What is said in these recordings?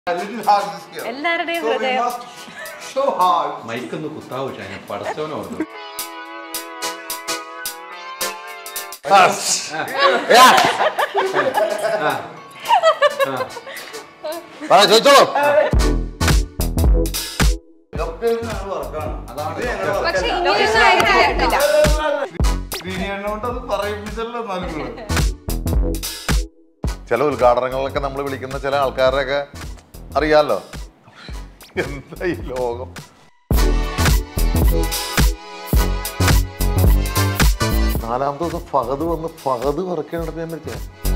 A little hard this year. എല്ലാവരുടെയും So we ഹൃദയം must show hard. മൈക്കൊന്ന് കുത്താവ് ഷാനെ പടച്ചോനെ ഓർമ്മ ചോദിച്ചോളൂ ഡോക്ടറിനാണ് വർക്കാണ് അതാണ് ഇത് ഞങ്ങളുടെ work പക്ഷെ അല്ല. ഇങ്ങനെയൊന്നും ആയിരുന്നില്ല ശ്രീനിയണ്ണ കൊണ്ട് അത് പറയിപ്പിച്ചല്ലോ നൽകുന്നത് ചില ഉദ്ഘാടനങ്ങളിലൊക്കെ നമ്മൾ വിളിക്കുന്ന ചില ആൾക്കാരുടെയൊക്കെ അറിയാലോ എന്താ ഈ ലോകം നാലാമത്തെ ദിവസം ഫഹദ് വന്ന് ഫഹദ് പറക്കേണ്ടത് ഞാൻ വെച്ചാ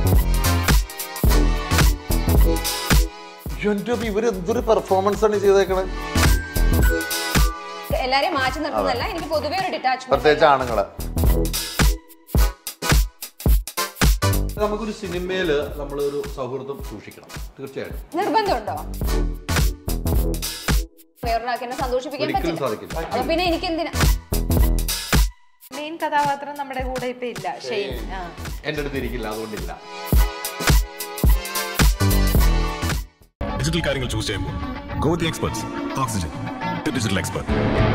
എന്റെ ഇവരെന്തൊരു പെർഫോമൻസ് ആണ് ഈ ചെയ്തേക്കണേ എല്ലാരെയും മാറ്റി നിർത്തുന്നല്ല എനിക്ക് പൊതുവേ ഒരു ഡിറ്റാച്ച്മെന്റ് പ്രത്യേകിച്ച് ആണുങ്ങളെ നമുക്കൊരു സിനിമയില് നമ്മളൊരു സൗഹൃദം സൂക്ഷിക്കണം തീർച്ചയായിട്ടും നിർബന്ധമുണ്ടോ വേറൊരാൾക്ക് എന്നെ സന്തോഷിപ്പിക്കാൻ ഒരിക്കലും പറ്റില്ല സാധിക്കില്ല അപ്പൊ പിന്നെ എനിക്ക് എന്തിനാ മെയിൻ കഥാപാത്രം നമ്മുടെ കൂടെ ഇപ്പൊ ഇല്ല ഷെയ്ൻ ആ. എൻ്റെ അടുത്ത് ഇരിക്കില്ല അതുകൊണ്ടില്ല ഡിജിറ്റൽ കാര്യങ്ങൾ ചൂസ് ചെയ്യുമ്പോൾ go the experts Oxygen digital expert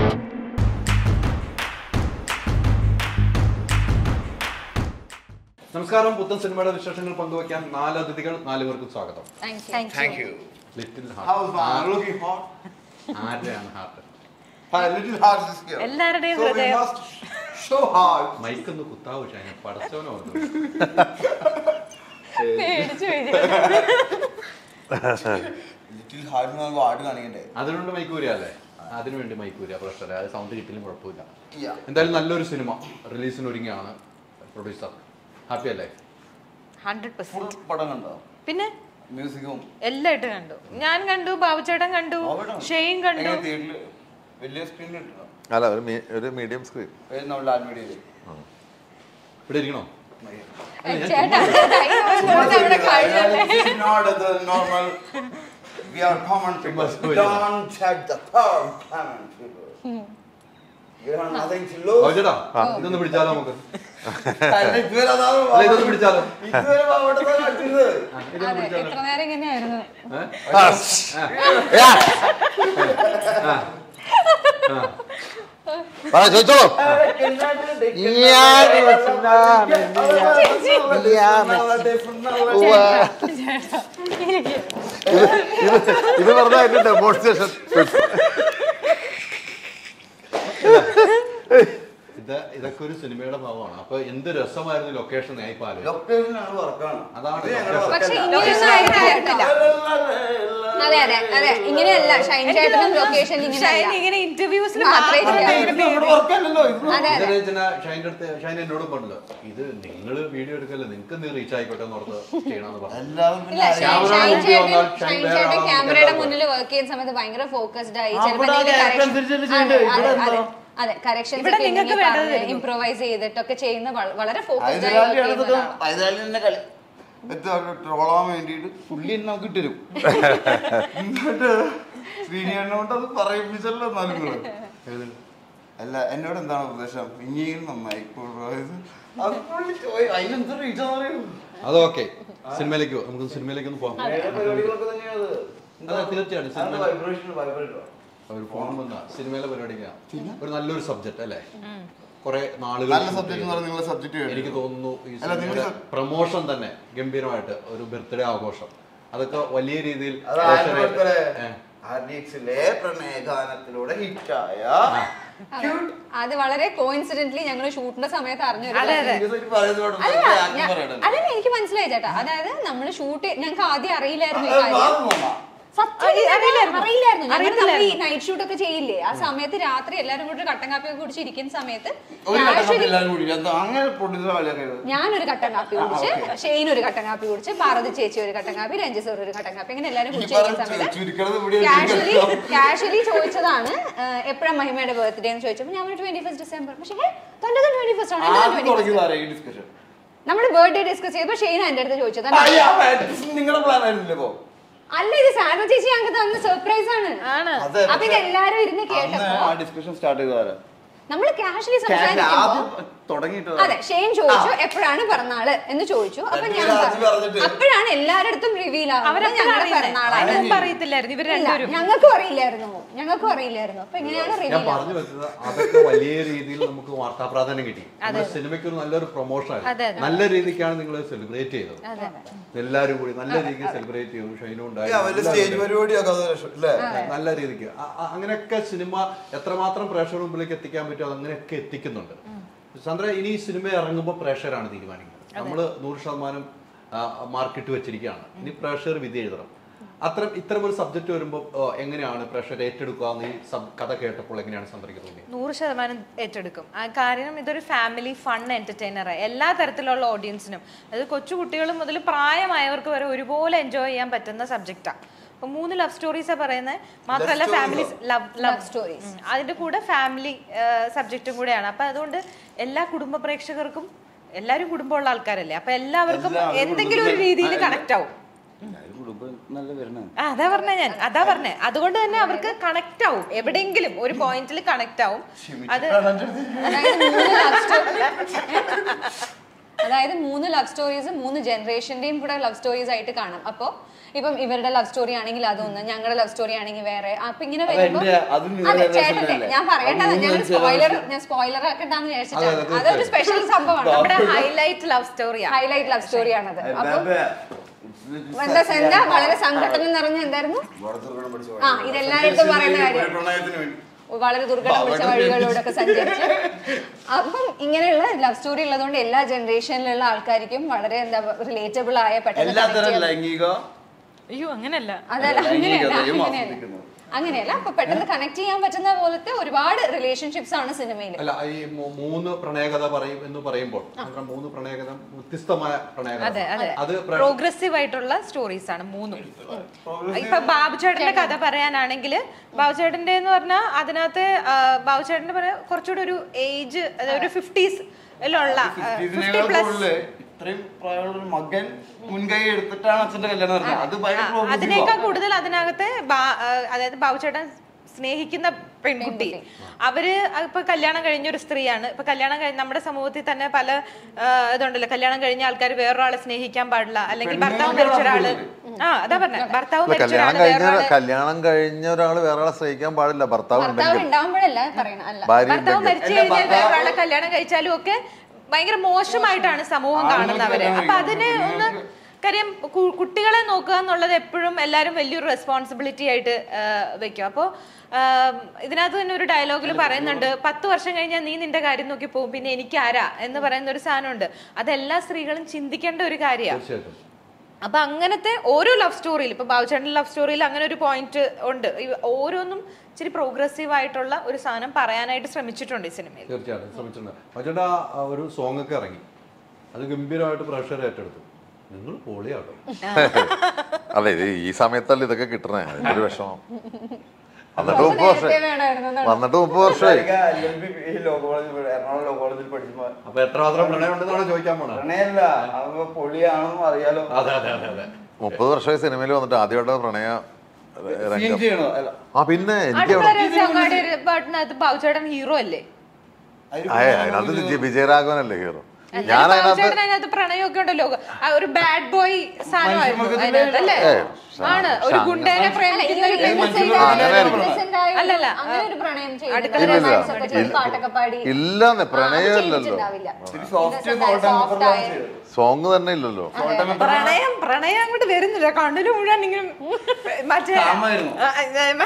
നമസ്കാരം പുത്തൻ സിനിമയുടെ വിശേഷങ്ങൾ പങ്കുവയ്ക്കാൻ നാല് അതിഥികൾ നാല് പേർക്കും സ്വാഗതം thank you little How's my arm looking hot? ആരുടെയാണ് heart A little hard this year. എല്ലാവരുടെയും So we ഹൃദയം must show hard. മൈക്കൊന്ന് കുത്താവ് ഷാനെ പടച്ചോനെ ഓർമ്മ പേടിച്ചു ലിറ്റിൽ ഹാർഡ് എന്ന് വാർഡ് കാണിക്കണ്ടേ അതിനുകൊണ്ട് മൈക്കൂരിയ അല്ലേ അതിനുവേണ്ടി മൈക്കൂരിയ പ്രശ്നമില്ല അത് സൗണ്ട് കിട്ടിയാലും കുഴപ്പമില്ല Yeah. എന്തായാലും നല്ലൊരു സിനിമ റിലീസിന് ഒരുങ്ങിയാണ് പ്രൊഡ്യൂസർ ഹാപ്പി അല്ലേ ഹൺഡ്രഡ് ഫുൾ പെർസെന്റ് പടം കണ്ടോ പിന്നെ മ്യൂസിക്കും എല്ലായിട്ട് കണ്ടു ഞാൻ കണ്ടു ബാബുചേട്ടൻ കണ്ടു ഷെയ്ൻ കണ്ടു തിയേറ്ററിൽ വലിയ സ്ക്രീനിൽ ഇട്ടോ അല്ല ഒരു മീ- ഒരു മീഡിയം സ്ക്രീൻ ഏത് നമ്മുടെ ആൽമീഡിയയിൽ ഇവിടെ ഇരിക്കണോ ചേട്ടാ അവിടെ കഴിഞ്ഞല്ലേ not the normal. We are common people. Don't check the third common people. You have nothing to lose. ചേട്ടാ ഇതൊന്ന് പിടിച്ചാലോ നമുക്ക് അല്ല, ഇതുവരെ അതാണ് അല്ല ഇതൊന്ന് പിടിച്ചാലോ ഇതുവരെ അവിടുത്തെ കളിച്ചത്. ആ, ഇതൊന്ന് അതെ പിടിച്ചാലോ എത്ര നേരം ഇങ്ങനെയായിരുന്നു ഏ? ചോദിച്ചോളൂ ഇത് പറഞ്ഞ അതിന്റെ ഡെമോൺസ്ട്രേഷൻ ഇത് ഇതൊക്കെ ഒരു സിനിമയുടെ ഭാഗമാണ് അപ്പൊ എന്ത് രസമായിരുന്നു ലൊക്കേഷൻ ഞാൻ ഇപ്പൊ ആലോചിച്ചു ലൊക്കേഷനാണ് വർക്കാണ് അതാണ് ഇത് ഞങ്ങളുടെ ലൊക്കേഷൻ. പക്ഷെ വർക്കല്ല. ഇങ്ങനെയൊന്നും ആയിരുന്നില്ല അതെ അതെ അതെ ഇങ്ങനെയല്ല ഷൈൻ ചേട്ടനും ലൊക്കേഷൻ ഷൈൻ ഇങ്ങനെയല്ല ഇങ്ങനെ ഇന്റർവ്യൂസിൽ മാത്രമേ മാത്രമേ ചെയ്യാവൂ. ഇത് നമ്മുടെ വർക്കല്ലല്ലോ ഇത് അതെ അതെ ഇതേ ജന ഷൈൻ്റെ അടുത്ത് ഷൈൻ എന്നോടും പറഞ്ഞല്ലോ ഇത് നിങ്ങൾ വീഡിയോ എടുക്കല്ലേ നിങ്ങൾക്ക് എന്ത് റീച്ച് ആയിക്കോട്ടെ എന്ന് ഓർത്ത് ചെയ്യണമെന്ന് പറഞ്ഞു എല്ലാവരും ഇല്ല പിന്നെ ഷൈൻ ക്യാമറ ഷൈൻ മുമ്പിൽ വന്നാൽ ചേട്ടൻ ഷൈൻ ഷൈൻ വേറെ ചേട്ടൻ ആളാണെന്ന് ക്യാമറയുടെ കണ്ടോ? മുന്നിൽ വർക്ക് ചെയ്യുന്ന സമയത്ത് ഭയങ്കര ഫോക്കസ്ഡ് ആയി ആ, ചിലപ്പോ അവിടെ എന്തെങ്കിലും character correction- അനുസരിച്ച് അതെ, ചെയ്യണ്ടേ? അതെ, ഇവിടെ അതെ. എന്താ? അതെ കറക്ഷൻസ് ഇവിടെ നിങ്ങൾക്ക് വേണ്ടത് തരുന്നു. ഇംപ്രൊവൈസ് ചെയ്തിട്ടൊക്കെ ചെയ്യുന്ന വള- വളരെ ഫോക്കസ്ഡ് ആയി ഹൈദരാലി work ചെയ്യുന്ന അടുത്തൊക്കെ ഒരാളാണ്. ഹൈദരാലി തന്നെ കളി ട്രോളാൻ വേണ്ടിയിട്ട് പുള്ളി തന്നെ നമുക്ക് ഇട്ടരും എന്നിട്ട് ശ്രീനിയണ്ണ കൊണ്ട് അത് പറയിപ്പിച്ചല്ലോ നൽകുന്നത് അല്ല എന്നോട് എന്താണ് ഉപദേശം ഇനിയെങ്കിലും നന്നായി ഇത് അത് പുള്ളി ചോയ്- അതിനെന്ത് റീച്ച് പറയൂ അത് ഓക്കെ സിനിമയിലേക്ക് പോ. നമുക്ക് സിനിമയിലേക്ക് ഒന്ന് പോകാം പരിപാടികളൊക്കെ തന്നെയാണ് അതെ തീർച്ചയായും സിനിമ വൈബ്രേഷൻ വൈബ്രേറ്റോ ഒരു ഫോൺ വന്ന സിനിമയിലെ പരിപാടിക്കാണ് ഒരു നല്ലൊരു സബ്ജക്റ്റ് അല്ലേ കുറെ നാളുകൾ നല്ല സബ്ജക്ട് എന്ന് പറഞ്ഞാൽ നിങ്ങളെ സബ്ജക്ട് എനിക്ക് തോന്നുന്നു ഈ അല്ല, നിങ്ങൾ സിനിമയുടെ സ- പ്രൊമോഷൻ തന്നെ ഗംഭീരമായിട്ട് ഒരു ബർത്ത്ഡേ ആഘോഷം അതൊക്കെ വലിയ രീതിയിൽ അത് പ്രേക്ഷകരെ- ഏ. ആർഡിഎക്സിലെ പ്രണയഗാനത്തിലൂടെ ഹിറ്റായ അത് വളരെ കോയിൻസിഡന്റ്ലി ഞങ്ങൾ ഷൂട്ടിന്റെ സമയത്ത് അറിഞ്ഞൊരു അതെ, അതെ. അല്ല ഞാൻ- അല്ലല്ല എനിക്ക് മനസ്സിലായി ചേട്ടാ അതായത് നമ്മൾ ഷൂട്ട് ഞങ്ങൾക്ക് ആദ്യം അറിയില്ലായിരുന്നു ഈ കാര്യം സത്യം അറിയില്ലായിരുന്നു അറിയില്ലായിരുന്നു ഞങ്ങൾ നമ്മൾ ഈ നൈറ്റ് ഷൂട്ട് ഒക്കെ ചെയ്യില്ലേ ആ സമയത്ത് രാത്രി എല്ലാരും കൂടി ഒരു കട്ടൻ കാപ്പി ഒക്കെ കുടിച്ച് ഇരിക്കുന്ന സമയത്ത് ഒരു ഘട്ടത്തിൽ casually എല്ലാവരും കൂടി എന്താ അങ്ങനെ പ്രൊഡ്യൂസർ കളിയൊക്കെ ഞാനൊരു കട്ടൻ കാപ്പി കുടിച്ച് ഷെയ്ൻ ഒരു കട്ടൻ കാപ്പി കുടിച്ച് പാർവതി ചേച്ചി ഒരു കട്ടൻ കാപ്പി രഞ്ജി സർ ഒരു കട്ടൻ കാപ്പി അങ്ങനെ എല്ലാരും കുടിച്ചിരിക്കുന്ന സമയത്ത് ചുരുക്കണത് ഇവിടെ കാഷ്വലി കാഷ്വലി ചോദിച്ചതാണ് എപ്പോഴാണ് മഹിമയുടെ ബർത്ത്ഡേ എന്ന് ചോദിച്ചപ്പോൾ ഞാൻ ട്വന്റി ഫസ്റ്റ് ഡിസംബർ പക്ഷേ തന്റെ ട്വന്റി ഫസ്റ്റ് ആണ് ആദ്യം ട്വന്റി തുടങ്ങിയതാരാ ഈ ഡിസ്കഷൻ നമ്മൾ ബർത്ത്ഡേ ഡിസ്കസ് ചെയ്തപ്പോൾ ഷെയ്ൻ എൻ്റെ അടുത്ത് ചോദിച്ചത് നിങ്ങളുടെ പ്ലാൻ ആയിരുന്നില്ലേ ഇപ്പോ അല്ല ഇത് സാധന ചേച്ചി ഞങ്ങൾക്ക് തന്ന സർപ്രൈസ് ആണ് ആണ് അതെ അപ്പൊ ഇത് എല്ലാരും ഇരുന്ന് അന്ന് കേട്ടപ്പോ ആ ഡിസ്കഷൻ സ്റ്റാർട്ട് ചെയ്തതാരാ നമ്മൾ കാഷ്വലി ആദ്യം സംസാരിക്കുമ്പോ ഒറ്റ തുടങ്ങിയിട്ട് അതെ ഷെയ്ൻ ചോദിച്ചു എപ്പോഴാണ് പിറന്നാള് എന്ന് ചോദിച്ചു അപ്പൊ ഞാൻ രണ്ടുപേരും അത് പറഞ്ഞു. പറഞ്ഞിട്ട് അപ്പോഴാണ് എല്ലാരടുത്തും റിവീൽ ആവുന്നത് അവരപ്പോഴാണ് ഞങ്ങളുടെ അറിയുന്നത്. പിറന്നാളാണ് അതിന് മുമ്പ് അറിയത്തില്ലായിരുന്നു ഇവർ ഇല്ല, രണ്ടുപേരും ഞങ്ങൾക്കും അറിയില്ലായിരുന്നു ഞങ്ങൾക്കും അറിയില്ലായിരുന്നു അപ്പൊ എങ്ങനെയാണ് ഞാൻ റിവീൽ പറഞ്ഞു വെച്ചത് അതൊക്കെ വലിയ രീതിയിൽ നമുക്ക് വാർത്താ പ്രാധാന്യം കിട്ടി നമ്മുടെ സിനിമയ്ക്ക് ഒരു നല്ലൊരു പ്രൊമോഷൻ അതെ, ആയിരുന്നു നല്ല രീതിക്കാണ് നിങ്ങൾ സെലിബ്രേറ്റ് ചെയ്തത് എല്ലാവരും കൂടി നല്ല രീതിക്ക് സെലിബ്രേറ്റ് ചെയ്തു ഷൈനും ഉണ്ടായി വലിയ സ്റ്റേജ് പരിപാടിയൊക്കെ അത് രസം, അല്ലേ നല്ല രീതിക്ക് അ- അ- അങ്ങനെയൊക്കെ സിനിമ എത്രമാത്രം പ്രേക്ഷകർ മുമ്പിലേക്ക് എത്തിക്കാൻ പറ്റുമോ അത് അങ്ങനെയൊക്കെ എത്തിക്കുന്നുണ്ട് ചന്ദ്ര ഇനി ഈ സിനിമ ഇറങ്ങുമ്പോൾ പ്രേക്ഷകരാണ് തീരുമാനിക്കുന്നത് നമ്മൾ നൂറ് ശതമാനം മാർക്കറ്റ് വെച്ചിരിക്കുകയാണ് ഇനി പ്രേക്ഷകർ വിധി എഴുതണം അത്തരം ഇത്തരം ഒരു സബ്ജക്ട് വരുമ്പോൾ എങ്ങനെയാണ് പ്രേക്ഷകർ ഏറ്റെടുക്കുക എന്ന് ഈ sub- കഥ കേട്ടപ്പോൾ എങ്ങനെയാണ് ചന്ദ്രയ്ക്ക് തോന്നിയത് നൂറ് ശതമാനം ഏറ്റെടുക്കും ആ കാര്യം ഇതൊരു ഫാമിലി ഫൺ എന്റർടൈനർ എല്ലാ തരത്തിലുള്ള ഓഡിയൻസിനും അത് കൊച്ചു കുട്ടികൾ മുതൽ പ്രായമായവർക്ക് വരെ ഒരുപോലെ എൻജോയ് ചെയ്യാൻ പറ്റുന്ന സബ്ജക്റ്റാണ് അപ്പൊ മൂന്ന് ലവ് സ്റ്റോറീസാ പറയുന്നത് മാത്രമല്ല ഫാമിലി ലവ് ലവ് സ്റ്റോറീസ് അതിന്റെ കൂടെ ഫാമിലി സബ്ജക്റ്റും കൂടെയാണ് അപ്പൊ അതുകൊണ്ട് എല്ലാ കുടുംബ പ്രേക്ഷകർക്കും എല്ലാവരും കുടുംബമുള്ള ആൾക്കാരല്ലേ അപ്പൊ എല്ലാവർക്കും എല്ലാവരും എന്തെങ്കിലും ഒരു രീതിയിൽ കുടുംബത്തിൽ- കണക്ട് ആവും എല്ലാവരും കുടുംബം നല്ല വരണേ ആ, അതാ പറഞ്ഞ ഞാൻ അതാ പറഞ്ഞേ അതുകൊണ്ട് തന്നെ അവർക്ക് കണക്ട് ആവും എവിടെയെങ്കിലും ഒരു പോയിന്റിൽ കണക്ട് ആവും അത് അതായത് മൂന്ന് ലവ് സ്റ്റോറി അതായത് മൂന്ന് ലവ് സ്റ്റോറീസ് മൂന്ന് ജനറേഷന്റെയും കൂടെ ലവ് സ്റ്റോറീസ് ആയിട്ട് കാണാം അപ്പൊ ഇപ്പം ഇവരുടെ ലവ് സ്റ്റോറി ആണെങ്കിൽ അതൊന്ന് ഞങ്ങളുടെ ലവ് സ്റ്റോറി ആണെങ്കിൽ വേറെ അപ്പൊ ഇങ്ങനെ വരുമ്പോ എന്റെ- അതും അതെ ഇവരുടെ ചേട്ടന്റെ രസമല്ലേ? ഞാൻ പറയേണ്ടത് അത് ഞാൻ മൂന്ന് സ്പോയിലർ ഞാൻ സ്പോയിലർ ആക്കണ്ടെന്ന് വിചാരിച്ചിട്ടാണ് അതൊരു സ്പെഷ്യൽ സംഭവമാണ് നമ്മുടെ ഹൈലൈറ്റ് ലവ് സ്റ്റോറിയാ ഹൈലൈറ്റ് ലവ് സ്റ്റോറിയാണത് അപ്പൊ എന്താ എന്താ വളരെ സങ്കടം നിറഞ്ഞ എന്തായിരുന്നു ആ ഇതെല്ലാവരുടെ പറയുന്ന കാര്യം പ്രണയത്തിന് വേണ്ടി വളരെ ദുർഘടം പിടിച്ച വഴികളിലൂടെ സഞ്ചരിച്ച് അപ്പം ഇങ്ങനെയുള്ള ലവ് സ്റ്റോറി ഉള്ളതുകൊണ്ട് എല്ലാ ജനറേഷനിലുള്ള ആൾക്കാർക്കും വളരെ എന്താ റിലേറ്റബിൾ ആയ പെട്ടെന്ന് connect എല്ലാത്തരം ചെയ്യാൻ- ലൈംഗിക അയ്യോ അങ്ങനല്ല അതല്ല അങ്ങനെയല്ല ലൈംഗികതയും അങ്ങനെയല്ല ആസ്വദിക്കുന്നത്. അങ്ങനെയല്ല അപ്പൊ പെട്ടെന്ന് കണക്ട് ചെയ്യാൻ പറ്റുന്ന പോലത്തെ ഒരുപാട് റിലേഷൻഷിപ്സ് ആണ് സിനിമയിൽ അല്ല ഈ മൂ- മൂന്ന് പ്രണയകഥ പറയും എന്ന് പറയുമ്പോൾ നമ്മുടെ മൂന്ന് പ്രണയകഥ വ്യത്യസ്തമായ പ്രണയകഥ അതെ അതെ അത് പ്രേ- പ്രോഗ്രസീവ് ആയിട്ടുള്ള സ്റ്റോറീസ് ആണ് മൂന്നും ഇപ്പൊ ബാബുചേട്ടന്റെ കഥ പറയാനാണെങ്കിൽ ബാബുചേട്ടന്റെ എന്ന് പറഞ്ഞാൽ അതിനകത്ത് ആ, ബാബുചേട്ടന്റെ പറയാ കുറച്ചുകൂടി ഒരു ഏജ് ഒരു ഫിഫ്റ്റീസിലുള്ള ഫിഫ്റ്റി ഇതിനേക്കാൾ പ്ലസ് കൂടുതല് ഇത്രയും പ്രായമുള്ള ഒരു മകൻ മുൻകൈ എടുത്തിട്ടാണ് അച്ഛന്റെ കല്യാണം നടന്നത് അത് ഭയങ്കര progressive ആ. അതിനേക്കാൾ കൂടുതൽ അതിനകത്ത് ബാ- ആ, അതായത് ബാബുചേട്ടൻ സ്നേഹിക്കുന്ന പെൺകുട്ടി അവര് ഇപ്പൊ കല്യാണം കഴിഞ്ഞ ഒരു സ്ത്രീയാണ് ഇപ്പൊ കല്യാണം കഴിഞ്ഞ നമ്മുടെ സമൂഹത്തിൽ തന്നെ പല ആ, ഇതുണ്ടല്ലോ കല്യാണം കഴിഞ്ഞ ആൾക്കാർ വേറൊരാളെ സ്നേഹിക്കാൻ പാടില്ല അല്ലെങ്കിൽ ഭർത്താവ് മരിച്ച ഒരാള് ആ അതാ പറഞ്ഞ ഭർത്താവ് അല്ല, മരിച്ച കല്യാണം ഒരാള് കഴിഞ്ഞ വേറൊരാളെ കല്യാണം കഴിഞ്ഞ ഒരാള് വേറെ ആളെ സ്നേഹിക്കാൻ പാടില്ല ഭർത്താവ് ഭർത്താവ് ഉണ്ടെങ്കിൽ ഉണ്ടാവുമ്പോഴല്ല പറയണം അല്ല ഭാര്യ ഭർത്താവ് ഉണ്ടെങ്കിൽ മരിച്ചു കഴിഞ്ഞാൽ വേറൊരാളെ കല്യാണം കഴിച്ചാലും ഒക്കെ ഭയങ്കര മോശമായിട്ടാണ് സമൂഹം കാണുന്നവര് അപ്പൊ അതിന് ഒന്ന് കാര്യം കു- കുട്ടികളെ നോക്കുക എന്നുള്ളത് എപ്പോഴും എല്ലാവരും വലിയൊരു റെസ്പോൺസിബിലിറ്റി ആയിട്ട് ആ, വെക്കും അപ്പോൾ ഇതിനകത്ത് തന്നെ ഒരു ഡയലോഗിൽ പറയുന്നുണ്ട് പത്ത് വർഷം കഴിഞ്ഞാൽ നീ നിന്റെ കാര്യം നോക്കി പോകും പിന്നെ എനിക്ക് ആരാ എന്ന് പറയുന്ന ഒരു സാധനമുണ്ട് അതെല്ലാ സ്ത്രീകളും ചിന്തിക്കേണ്ട ഒരു കാര്യമാണ് തീർച്ചയായിട്ടും അപ്പൊ അങ്ങനത്തെ ഓരോ ലവ് സ്റ്റോറിയിൽ ഇപ്പൊ ബാബുചേട്ടൻ്റെ ലവ് സ്റ്റോറിയിൽ അങ്ങനെ ഒരു പോയിന്റ് ഉണ്ട് ഇവ- ഓരോന്നും ഇച്ചിരി പ്രോഗ്രസീവ് ആയിട്ടുള്ള ഒരു സാധനം പറയാനായിട്ട് ശ്രമിച്ചിട്ടുണ്ട് ഈ സിനിമയിൽ തീർച്ചയായിട്ടും ശ്രമിച്ചിട്ടുണ്ട് മറ്റേട്ടാ ആ ഒരു സോങ് ഒക്കെ ഇറങ്ങി അത് ഗംഭീരമായിട്ട് പ്രേക്ഷകർ ഏറ്റെടുത്തു നിങ്ങൾ പൊളിയാട്ടോ അല്ല ഇത് ഈ സമയത്തല്ല ഇതൊക്കെ കിട്ടണേ അതിന്റെ ഒരു വിഷമം വന്നിട്ട് മുപ്പത് വർഷം നേരത്തെ വേണമായിരുന്നു എന്നാണ്. വന്നിട്ട് മുപ്പത് വർഷമായി എനിക്ക് LLB ഈ ലോ കോളേജിൽ എറണാകുളം ലോ കോളേജിൽ പഠിച്ചപ്പോ അപ്പൊ എത്രമാത്രം പ്രണയം ഉണ്ടെന്നാണ് ചോദിക്കാൻ പോണത് പ്രണയല്ല അവ പൊളിയാണെന്നും അറിയാലോ അതെ അതെ അതെ അതെ മുപ്പത് വർഷമായി സിനിമയിൽ വന്നിട്ട് ആദ്യമായിട്ട് പ്രണയ സീൻ രംഗം ചെയ്യണോ അല്ല ആ പിന്നെ എനിക്ക് അടുക്കള അവിടെ രഹസ്യങ്ങാടി ഒരു പാട്ടിനകത്ത് ബാബുചേട്ടൻ ഹീറോ അല്ലേ അതിന് ആയ അതിനകത്ത് ജി- വിജയരാഘവനല്ലേ ഹീറോ ഞാൻ അതിനകത്ത് ബാബുചേട്ടൻ അതിനകത്ത് പ്രണയമൊക്കെ ഉണ്ടല്ലോ ആ ഒരു ബാഡ് ബോയ് സാധനമായിരുന്നു മനുഷ്യമൃഗത്തിന്റെ അതിനകത്ത് അല്ലേ ഏ, ആണ് ഒരു ഗുണ്ടേനെ അല്ല, ഈ പ്രേമിക്കുന്ന ഒരു ഒരു innocent മനുഷ്യരുടെ ആയ- അങ്ങനെയായിരിക്കും. innocent ആയ ഒരു- അല്ലല്ല, അങ്ങനെ ഒരു പ്രണയം ചെയ്യുന്നത്. അടുക്കള romance രഹസ്യം. ഒക്കെ ചെയ്ത് പാട്ടൊക്കെ പാടി ഇല്ലെന്ന് ആ, അത് പ്രണയമില്ലല്ലോ ചെയ്തിട്ടുണ്ടാവില്ല. ഇത്തിരി soft Innocent salt ആയ, and soft pepper ആയ. ആണ് ചെയ്തത്. സോങ് തന്നെ ഇല്ലല്ലോ പ്രണയം പ്രണയം അങ്ങോട്ട് വരുന്നില്ല കണ്ണിന് മുഴുവൻ ഇങ്ങനെ മറ്റേ കാമായിരുന്നു. ആ, ആ,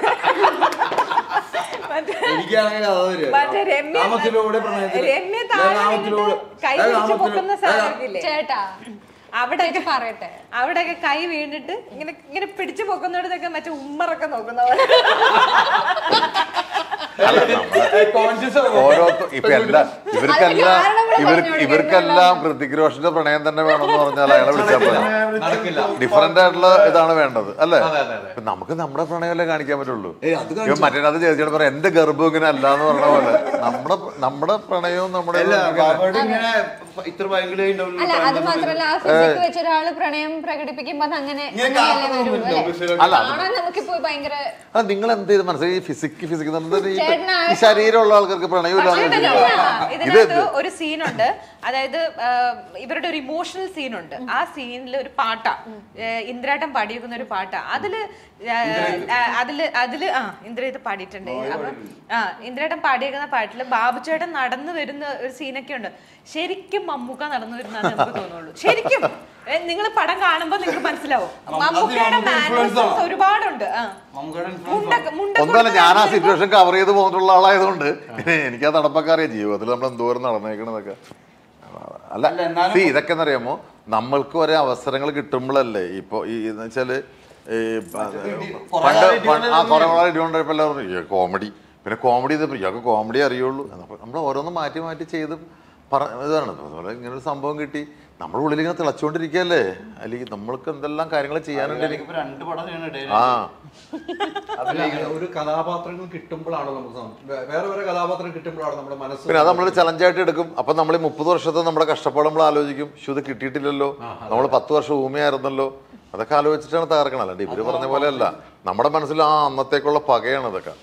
മറ്റേ എനിക്കാണെങ്കിൽ അതാ വരിക. മറ്റേ രമ്യ കാമത്തിലൂടെ പ്രണയത്തില്. രമ്യ ഞാൻ താഴെ കാമത്തിലൂടെ വീണിട്ട് കൈ ഞാൻ പിടിച്ച് കാമത്തിലൂടെ- പൊക്കുന്ന സാധനമില്ലേ ചേട്ടാ അവിടെയൊക്കെ പറയട്ടെ അവിടെയൊക്കെ കൈ വീണിട്ട് ഇങ്ങനെ ഇങ്ങനെ പിടിച്ചു പൊക്കുന്നിടത്തൊക്കെ മറ്റേ ഉമ്മറൊക്കെ നോക്കുന്നവരെ അല്ല നമ്മള് ഏ, conscious ആവും. ഓരോ ഇപ്പൊ എല്ലാ അതിന് ഇവർക്കെല്ലാം കാരണം ഇവർ പറഞ്ഞോളൂ, ഇവർക്കെല്ലാം ഹൃതിക് റോഷന്റെ പ്രണയം തന്നെ വേണമെന്ന് പറഞ്ഞാൽ അയാളെ വിളിച്ചാൽ പോലെ നടക്കില്ല ഡിഫറെന്റ് ആയിട്ടുള്ള ഇതാണ് വേണ്ടത് അല്ലേ അതെ അതെ അതെ ഇപ്പൊ നമുക്ക് നമ്മുടെ പ്രണയമല്ലേ കാണിക്കാൻ പറ്റുള്ളൂ ഏയ് അത് ഇവൻ മറ്റേത് ചേച്ചിയോട് പറയാം എന്റെ ഗർഭം ഇങ്ങനെ അല്ല എന്ന് പറഞ്ഞ പോലെ നമ്മുടെ നമ്മുടെ പ്രണയവും നമ്മുടെ അല്ല ഇതും ഇങ്ങനെ- ബാബയുടെ ഇങ്ങനെ ഇത്ര ഭയങ്കര അല്ല അത് മാത്രല്ല ആ ഫിസിക് വെച്ച് ഒരാള് പ്രണയം പ്രകടിപ്പിക്കുമ്പോ അത് അങ്ങനെ ഇങ്ങനെ അങ്ങനെയല്ലേ കാണുന്നത് വരുള്ളൂ, ഉണ്ടോ? അല്ലേ? ബസ്സിലൊക്കെ? അല്ല, അത് കാണാൻ നമുക്കിപ്പോ ഭയങ്കര ആ നിങ്ങൾ എന്ത് ചെയ്ത് മനസ്സിലായി ഈ ഫിസിക് ഫിസിക് ഈ ചേട്ടനാ- ഈ ശരീരമുള്ള ആൾക്കാർക്ക് പ്രണയം പക്ഷേ ഇല്ലാന്ന് ഉണ്ടല്ലോ, വിചാരിച്ചില്ല. ഇത് ഇതിനകത്ത് ഒരു സീനുണ്ട് അതായത് ആ, ഇവരുടെ ഒരു ഇമോഷണൽ സീനുണ്ട് ആ സീനിൽ ഒരു പാട്ടാ ഏ, ഇന്ദ്രാട്ടം പാടിയിരിക്കുന്ന ഒരു പാട്ടാ അതില് ആ, ആ, അതില് അതില് ആ ഇന്ദ്ര ഇത് പാടിയിട്ടുണ്ട് അപ്പൊ ആ ഇന്ദ്രേട്ടൻ പാടിയേക്കുന്ന പാട്ടില് ബാബുചേട്ടൻ നടന്നു വരുന്ന ഒരു സീനൊക്കെ ഉണ്ട് ശരിക്കും മമ്മൂക്ക നടന്നു വരുന്നതാണ് നമുക്ക് തോന്നുള്ളൂ ശരിക്കും നിങ്ങൾ പടം കാണുമ്പോ നിങ്ങൾക്ക് മനസ്സിലാവും അത് മമ്മൂക്കയുടെ നമുക്ക് influence മാനേഴ്സസ് ആണ്. ഒരുപാടുണ്ട് ആ മമ്മൂക്കയുടെ influence മുണ്ടൊക്കെ മുണ്ടൊക്കെ ഒന്നല്ല കൊടുത്ത് ഞാൻ ആ നടന്നു സിറ്റുവേഷൻ കവർ ചെയ്ത് പോന്നിട്ടുള്ള ആളായതുകൊണ്ട് എനിക്ക് ആ നടപ്പൊക്കെ അറിയാം ജീവിതത്തിൽ നമ്മൾ എന്തോരം നടന്നേക്കണതൊക്കെ അല്ല അല്ല, എന്നാലും- see, ഇതൊക്കെ എന്നറിയാമോ നമ്മൾക്ക് ഒരേ അവസരങ്ങൾ കിട്ടുമ്പോഴല്ലേ ഇപ്പൊ ഈ എന്ന് വെച്ചാല് ഈ പ- കുറേ പണ്ട് കാലം പണ്ട് ആ ഇടികൊണ്ടിരുന്ന കുറെ നാളെ ഇടികൊണ്ടപ്പോ എല്ലാവരും പറഞ്ഞു, "ഈ കോമഡി പിന്നെ കോമഡി ചെയ്തപ്പോ ഇയാൾക്ക് കോമഡി അറിയുള്ളൂ അപ്പൊ നമ്മൾ ഓരോന്ന് മാറ്റി മാറ്റി ചെയ്ത് പറ ഇതാണ് അതുപോലെ ഇങ്ങനെ ഒരു സംഭവം കിട്ടി നമ്മുടെ ഉള്ളിൽ ഇങ്ങനെ തിളച്ചുകൊണ്ടിരിക്കുകയല്ലേ അല്ലെങ്കിൽ നമ്മൾക്ക് എന്തെല്ലാം കാര്യങ്ങൾ ചെയ്യാനുണ്ട് എനിക്ക് ഇപ്പൊ രണ്ട് പടം ചെയ്യണ ഇടയിൽ ആ അല്ല, ഒരു കഥാപാത്രങ്ങൾ കിട്ടുമ്പോഴാണ് നമുക്ക് സം- വേ- വേറെ വേറെ കഥാപാത്രം കിട്ടുമ്പോഴാണ് നമ്മുടെ മനസ്സ് പിന്നെ അത് നമ്മളൊരു ചലഞ്ചായിട്ട് എടുക്കും അപ്പൊ നമ്മൾ ഈ മുപ്പത് വർഷത്തെ നമ്മുടെ കഷ്ടപ്പാട് നമ്മൾ ആലോചിക്കും പക്ഷെ ഇത് കിട്ടിയിട്ടില്ലല്ലോ നമ്മൾ പത്ത് വർഷം ഊമയായിരുന്നല്ലോ അതൊക്കെ ആലോചിച്ചിട്ടാണ് തകർക്കണം അല്ലാണ്ട് ഇവര് പറഞ്ഞ പോലെ അല്ല നമ്മുടെ മനസ്സിൽ ആ അന്നത്തേക്കുള്ള പകയാണ് ഇതൊക്കെ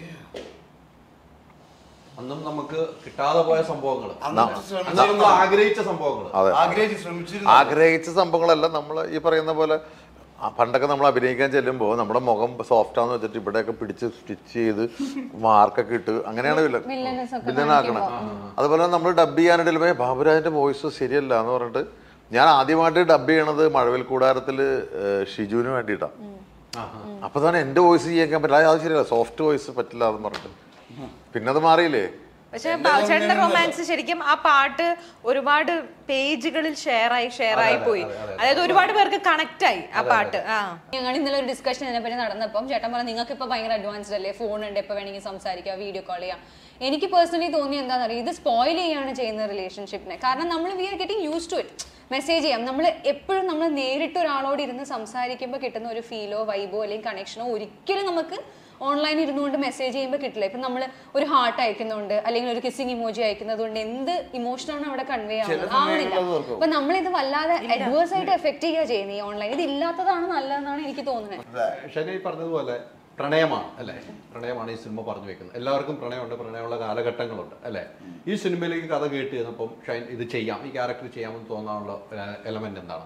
അന്നും നമുക്ക് കിട്ടാതെ പോയ സംഭവങ്ങൾ അന്നത്തെ ശ്രമിച്ച- അന്ന് നമ്മൾ ആഗ്രഹിച്ച സംഭവങ്ങൾ അതെ ആഗ്രഹിച്ച് ശ്രമിച്ചിരുന്നു ആഗ്രഹിച്ച സംഭവങ്ങളെല്ലാം നമ്മൾ ഈ പറയുന്ന പോലെ ആ പണ്ടൊക്കെ നമ്മൾ അഭിനയിക്കാൻ ചെല്ലുമ്പോൾ നമ്മുടെ മുഖം സോഫ്റ്റ് ആണെന്ന് വെച്ചിട്ട് ഇവിടെയൊക്കെ പിടിച്ച് സ്റ്റിച്ച് ചെയ്ത് മാർക്കൊക്കെ ഇട്ട് അങ്ങനെയാണ് Villainous ഒക്കെ വില്ലനാക്കണം അതുപോലെ നമ്മൾ ഡബ് ചെയ്യാനായിട്ട് ചെല്ലുമ്പോൾ ബാബുരാജിന്റെ വോയിസ് ശരിയല്ല എന്ന് പറഞ്ഞിട്ട് ഞാൻ ആദ്യമായിട്ട് ഡബ് ചെയ്യണത് മഴവിൽ കൂടാരത്തിൽ ഷിജുവിന് വേണ്ടിയിട്ടാണ് അപ്പൊ തന്നെ എന്റെ വോയിസ് ചെയ്യാൻ പറ്റില്ല അത് ശരിയല്ല സോഫ്റ്റ് വോയിസ് പറ്റില്ല എന്ന് പറഞ്ഞിട്ട് പിന്നെ അത് മാറിയില്ലേ പക്ഷെ ബാബുചേട്ടന്റെ റൊമാൻസ് ശരിക്കും ആ പാട്ട് ഒരുപാട് പേജുകളിൽ ഷെയർ ആയി ഷെയർ ആയി പോയി അതായത് ഒരുപാട് പേർക്ക് കണക്ട് ആയി ആ പാട്ട് ആ ഞങ്ങൾ ഇന്നലെ ഒരു ഡിസ്കഷൻ ഇതിനെപ്പറ്റി നടന്നപ്പം ചേട്ടൻ പറഞ്ഞു നിങ്ങൾക്ക് ഇപ്പൊ ഭയങ്കര അഡ്വാൻസ്ഡ് അല്ലേ ഫോൺ ഉണ്ട് എപ്പോൾ വേണമെങ്കിൽ സംസാരിക്കാം വീഡിയോ കോൾ ചെയ്യാം എനിക്ക് പേഴ്സണലി തോന്നി എന്താണെന്ന് അറിയാം ഇത് സ്പോയിൽ ചെയ്യാണ് ചെയ്യുന്ന റിലേഷൻഷിപ്പിനെ കാരണം നമ്മൾ we are getting use to it message ചെയ്യാം നമ്മൾ എപ്പോഴും നമ്മൾ നേരിട്ട് ഒരാളോട് ഇരുന്ന് സംസാരിക്കുമ്പോൾ കിട്ടുന്ന ഒരു ഫീലോ വൈബോ അല്ലെങ്കിൽ കണക്ഷനോ ഒരിക്കലും നമുക്ക് ഓൺലൈൻ ഇരുന്നുകൊണ്ട് മെസ്സേജ് ചെയ്യുമ്പോൾ കിട്ടില്ല ഇപ്പം നമ്മൾ ഒരു ഹാർട്ട് അയക്കുന്നുണ്ട് അല്ലെങ്കിൽ ഒരു കിസ്സിങ് ഇമോജി അയക്കുന്നത് കൊണ്ട് എന്ത് ഇമോഷനാണ് അവിടെ കൺവേ ആവുന്നത് ആവണില്ല അപ്പൊ നമ്മളിത് വല്ലാതെ അഡ്വേഴ്സ് ആയിട്ട് എഫക്ട് ചെയ്യുക ചെയ്യുന്നത് ഈ ഓൺലൈൻ ഇത് ഇല്ലാത്തതാണ് നല്ലതെന്നാണ് എനിക്ക് തോന്നുന്നത് ഷനി പറഞ്ഞതുപോലെ പ്രണയമാണ് അല്ലേ പ്രണയമാണ് ഈ സിനിമ പറഞ്ഞു വെക്കുന്നത് എല്ലാവർക്കും പ്രണയമുണ്ട് പ്രണയമുള്ള കാലഘട്ടങ്ങളുണ്ട് അല്ലേ ഈ സിനിമയിലേക്ക് കഥ കേട്ട് ചെന്നപ്പം ഷൈൻ ഇത് ചെയ്യാം ഈ ക്യാരക്ടർ ചെയ്യാമെന്ന് തോന്നാനുള്ള എലമെന്റ് എന്താണ്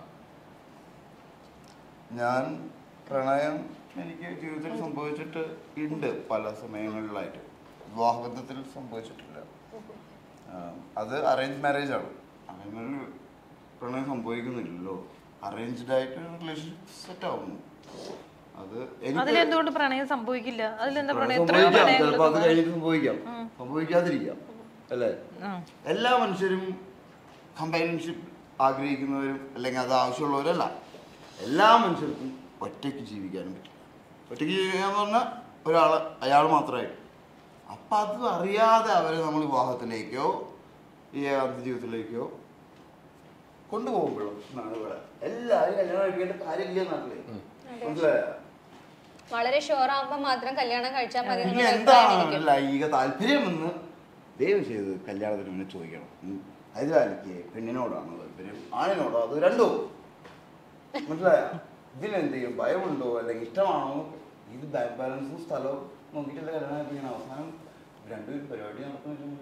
ഞാൻ പ്രണയം എനിക്ക് ജീവിതത്തിൽ സംഭവിച്ചിട്ട് ഉണ്ട് പല സമയങ്ങളിലായിട്ട് വിവാഹബന്ധത്തിൽ സംഭവിച്ചിട്ടില്ല ആ, അത് അറേഞ്ച് മാരേജ് ആണ് അങ്ങനെ ഒരു പ്രണയം സംഭവിക്കുന്നില്ലല്ലോ അറേഞ്ച്ഡ് ആയിട്ട് റിലേഷൻഷിപ്പ് സെറ്റ് ആവുന്നു അത് എനിക്ക് അതിലെന്തുകൊണ്ട് പ്രണയം സംഭവിക്കില്ല അതിലെന്താ പ്രണയം സംഭവിക്കാം. എത്രയോ പ്രണയങ്ങൾ ചിലപ്പോ അത് കഴിഞ്ഞിട്ട് സംഭവിക്കാം സംഭവിക്കാതിരിക്കാം അല്ലേ എല്ലാ മനുഷ്യരും കമ്പാനിയൻഷിപ്പ് ആഗ്രഹിക്കുന്നവരും അല്ലെങ്കിൽ അത് ആവശ്യമുള്ളവരല്ല എല്ലാ മനുഷ്യർക്കും ഒറ്റയ്ക്ക് ജീവിക്കാനും പറ്റില്ല ഒറ്റയ്ക്ക് ജീവിക്കാന്ന് പറഞ്ഞാൽ ഒരാൾ അയാൾ മാത്രമായിട്ട് അപ്പം അത് അറിയാതെ അവരെ നമ്മൾ വിവാഹത്തിലേക്കോ ഈ ഏകാന്ത ജീവിതത്തിലേക്കോ കൊണ്ടുപോകുമ്പോഴും എന്നാണ് ഇവിടെ എല്ലാവരും കല്യാണം കഴിക്കേണ്ട കാര്യമില്ല നാട്ടില് മനസ്സിലായോ വളരെ ഷുവർ ആകുമ്പോൾ മാത്രം കല്യാണം കഴിച്ചാൽ മതി ഇനി എന്നുള്ള എന്താണ് അഭിപ്രായം അവരുടെ എനിക്ക്. ലൈംഗിക താല്പര്യമെന്ന് ദയവ് ചെയ്ത് കല്യാണത്തിന് മുന്നേ ചോദിക്കണം ഉം. അതിലാലിക്ക് പെണ്ണിനോടാണോ താല്പര്യം ആണിനോടോ അത് രണ്ടോ മനസ്സിലായ ഇതിലെന്ത് ചെയ്യും ഭയമുണ്ടോ അല്ലെങ്കിൽ ഇഷ്ടമാണോ ഇത് ബാങ്ക് ബാലൻസും സ്ഥലവും നോക്കിയിട്ടല്ല കല്യാണം കഴിപ്പിക്കണം അവസാനം രണ്ടുപേരും പരിപാടി നടത്തുന്ന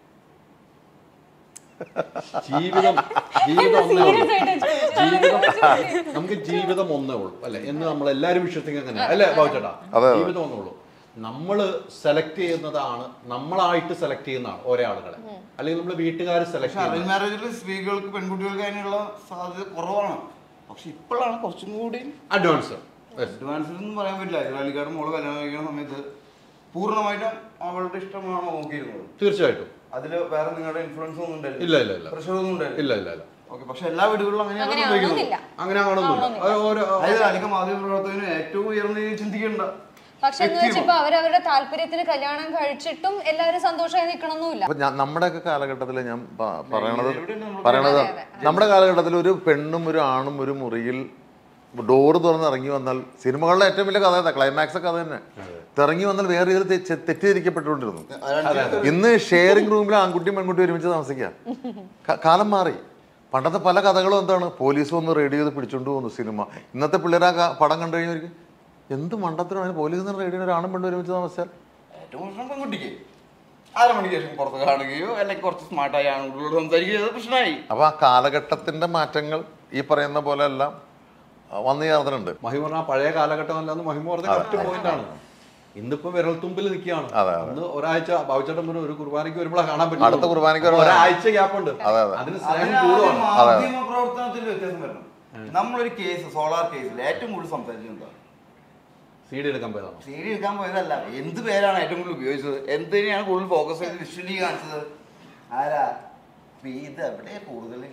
ജീവിതം ജീവിതം ഒന്നേ ഉള്ളൂ ജീവിതം നമുക്ക് ജീവിതം ഒന്നേ ഉള്ളൂ അല്ലെ എന്ന് നമ്മൾ എല്ലാവരും വിശ്വസിക്കുക അങ്ങനെ അല്ലേ ബാബുചേട്ടാ അതെ, അതെ. ജീവിതം ഒന്നേ ഉള്ളൂ നമ്മൾ സെലക്ട് ചെയ്യുന്നതാണ് നമ്മളായിട്ട് സെലക്ട് ചെയ്യുന്നതാണ് ഓരോ ആളുകളെ അല്ലെങ്കിൽ നമ്മൾ വീട്ടുകാർ സെലക്ട് പക്ഷെ അറേഞ്ച് ചെയ്യുന്നത് മാരേജിൽ സ്ത്രീകൾക്ക് പെൺകുട്ടികൾക്ക് അതിനുള്ള സാധ്യത കുറവാണ് പക്ഷെ ഇപ്പോഴാണ് കുറച്ചും കൂടി അഡ്വാൻസ് അഡ്വാൻസ് എന്ന് പറയാൻ പറ്റില്ല ഇസ്രായേലിക്കാരുടെ മോള് കല്യാണം കഴിക്കുന്ന സമയത്ത് പൂർണ്ണമായിട്ടും അവളുടെ ഇഷ്ടമാണോ നോക്കിയിരുന്നത് തീർച്ചയായിട്ടും അതില് വേറെ നിങ്ങളുടെ ഇൻഫ്ലുവൻസ് ഒന്നും ഉണ്ടായില്ല ഇല്ല ഇല്ല ഇല്ല പ്രഷർ ഒന്നും ഉണ്ടായില്ല ഇല്ല ഇല്ല ഇല്ല ഓക്കെ പക്ഷെ എല്ലാ വീടുകളിലും അങ്ങനെയാണ് അങ്ങനെ സംഭവിക്കുന്നത് ആവണമെന്നില്ല അങ്ങനെ ആവണമെന്നില്ല അത് ഓരോ അതായത് അധികം മാധ്യമ പ്രവർത്തകന് ഏറ്റവും ഉയർന്ന രീതിയിൽ ചിന്തിക്കേണ്ട പക്ഷെ എന്ന് വെച്ചിപ്പോ അവരവരുടെ താല്പര്യത്തിന് കല്യാണം കഴിച്ചിട്ടും എല്ലാവരും സന്തോഷമായി നിൽക്കണമെന്നില്ല അപ്പൊ ഞാൻ നമ്മുടെയൊക്കെ കാലഘട്ടത്തിൽ ഞാൻ പ- പറയണത് പറയണത് നമ്മുടെ കാലഘട്ടത്തിൽ ഒരു പെണ്ണും ഒരു ആണും ഒരു മുറിയിൽ ഡോറ് തുറന്ന് ഇറങ്ങി വന്നാൽ സിനിമകളുടെ ഏറ്റവും വലിയ കഥ അതാ ക്ലൈമാക്സ് ഒക്കെ അത് തന്നെ ഇറങ്ങി വന്നാൽ വേറെ ഇതിൽ തെറ്റിദ്ധരിക്കപ്പെട്ടുകൊണ്ടിരുന്നു ഇന്ന് ഷെയറിംഗ് റൂമിൽ ആൺകുട്ടിയും പെൺകുട്ടിയും ഒരുമിച്ച് താമസിക്കാം ക- കാലം മാറി പണ്ടത്തെ പല കഥകളും എന്താണ് പോലീസ് വന്ന് റെഡി ചെയ്ത് പിടിച്ചോണ്ട് പോകുന്നു സിനിമ ഇന്നത്തെ പിള്ളേർ ആ ക- പടം കണ്ടു കഴിഞ്ഞവർക്ക് എന്ത് മണ്ടത്തിനാണ് പോലീസ് റെഡി ചെയ്യുന്ന ഒരു ആണും പെണ്ണും ഒരുമിച്ച് താമസിച്ചാൽ ഏറ്റവും പ്രശ്നം പെൺകുട്ടിക്ക് അര മണിക്ക് ശേഷം പുറത്ത് കാണുകയോ അല്ലെങ്കിൽ കുറച്ച് സ്മാർട്ടായി ആണുങ്ങളോട് സംസാരിക്കുകയോ ചെയ്തത് പ്രശ്നമായി അപ്പൊ ആ കാലഘട്ടത്തിന്റെ മാറ്റങ്ങൾ ഈ പറയുന്ന പോലെ എല്ലാം ആ, വന്നു ചേർന്നിട്ടുണ്ട് മഹിമ പറഞ്ഞ ആ പഴയ കാലഘട്ടം അല്ലാന്ന് മഹിമ പറഞ്ഞ കറക്റ്റ് പോയിന്റ് ആണ് ഇന്നിപ്പോ വിരൽത്തുമ്പിൽ നിൽക്കുകയാണ് അതെ, അന്ന് ഒരാഴ്ച ബാബുച്ചേട്ടൻ പറഞ്ഞു ഒരു കുർബാനയ്ക്ക് വരുമ്പോഴാണ് കാണാൻ പറ്റും അടുത്ത കുർബാനയ്ക്ക് വരുമ്പോ- ഒരാഴ്ച ഗ്യാപ്പ് ഉണ്ട് അതെ, അതെ. അതിന് സ്നേഹം അതിനാണ് കൂടുവാണ് മാധ്യമ പ്രവർത്തനത്തിൽ വ്യത്യാസം വരണം നമ്മളൊരു കേസ് സോളാർ കേസിൽ ഏറ്റവും കൂടുതൽ സംസാരിച്ചത് എന്താ സി ഡി എടുക്കാൻ പോയതാണ് സി ഡി എടുക്കാൻ പോയതല്ല എന്ത് പേരാണ് ഏറ്റവും കൂടുതൽ ഉപയോഗിച്ചത് എന്തിനാണ് കൂടുതൽ ഫോക്കസ് ചെയ്ത് വിഷ്വലി കാണിച്ചത് ആരാ അപ്പൊ ഇത് എവിടെ കൂടുതൽ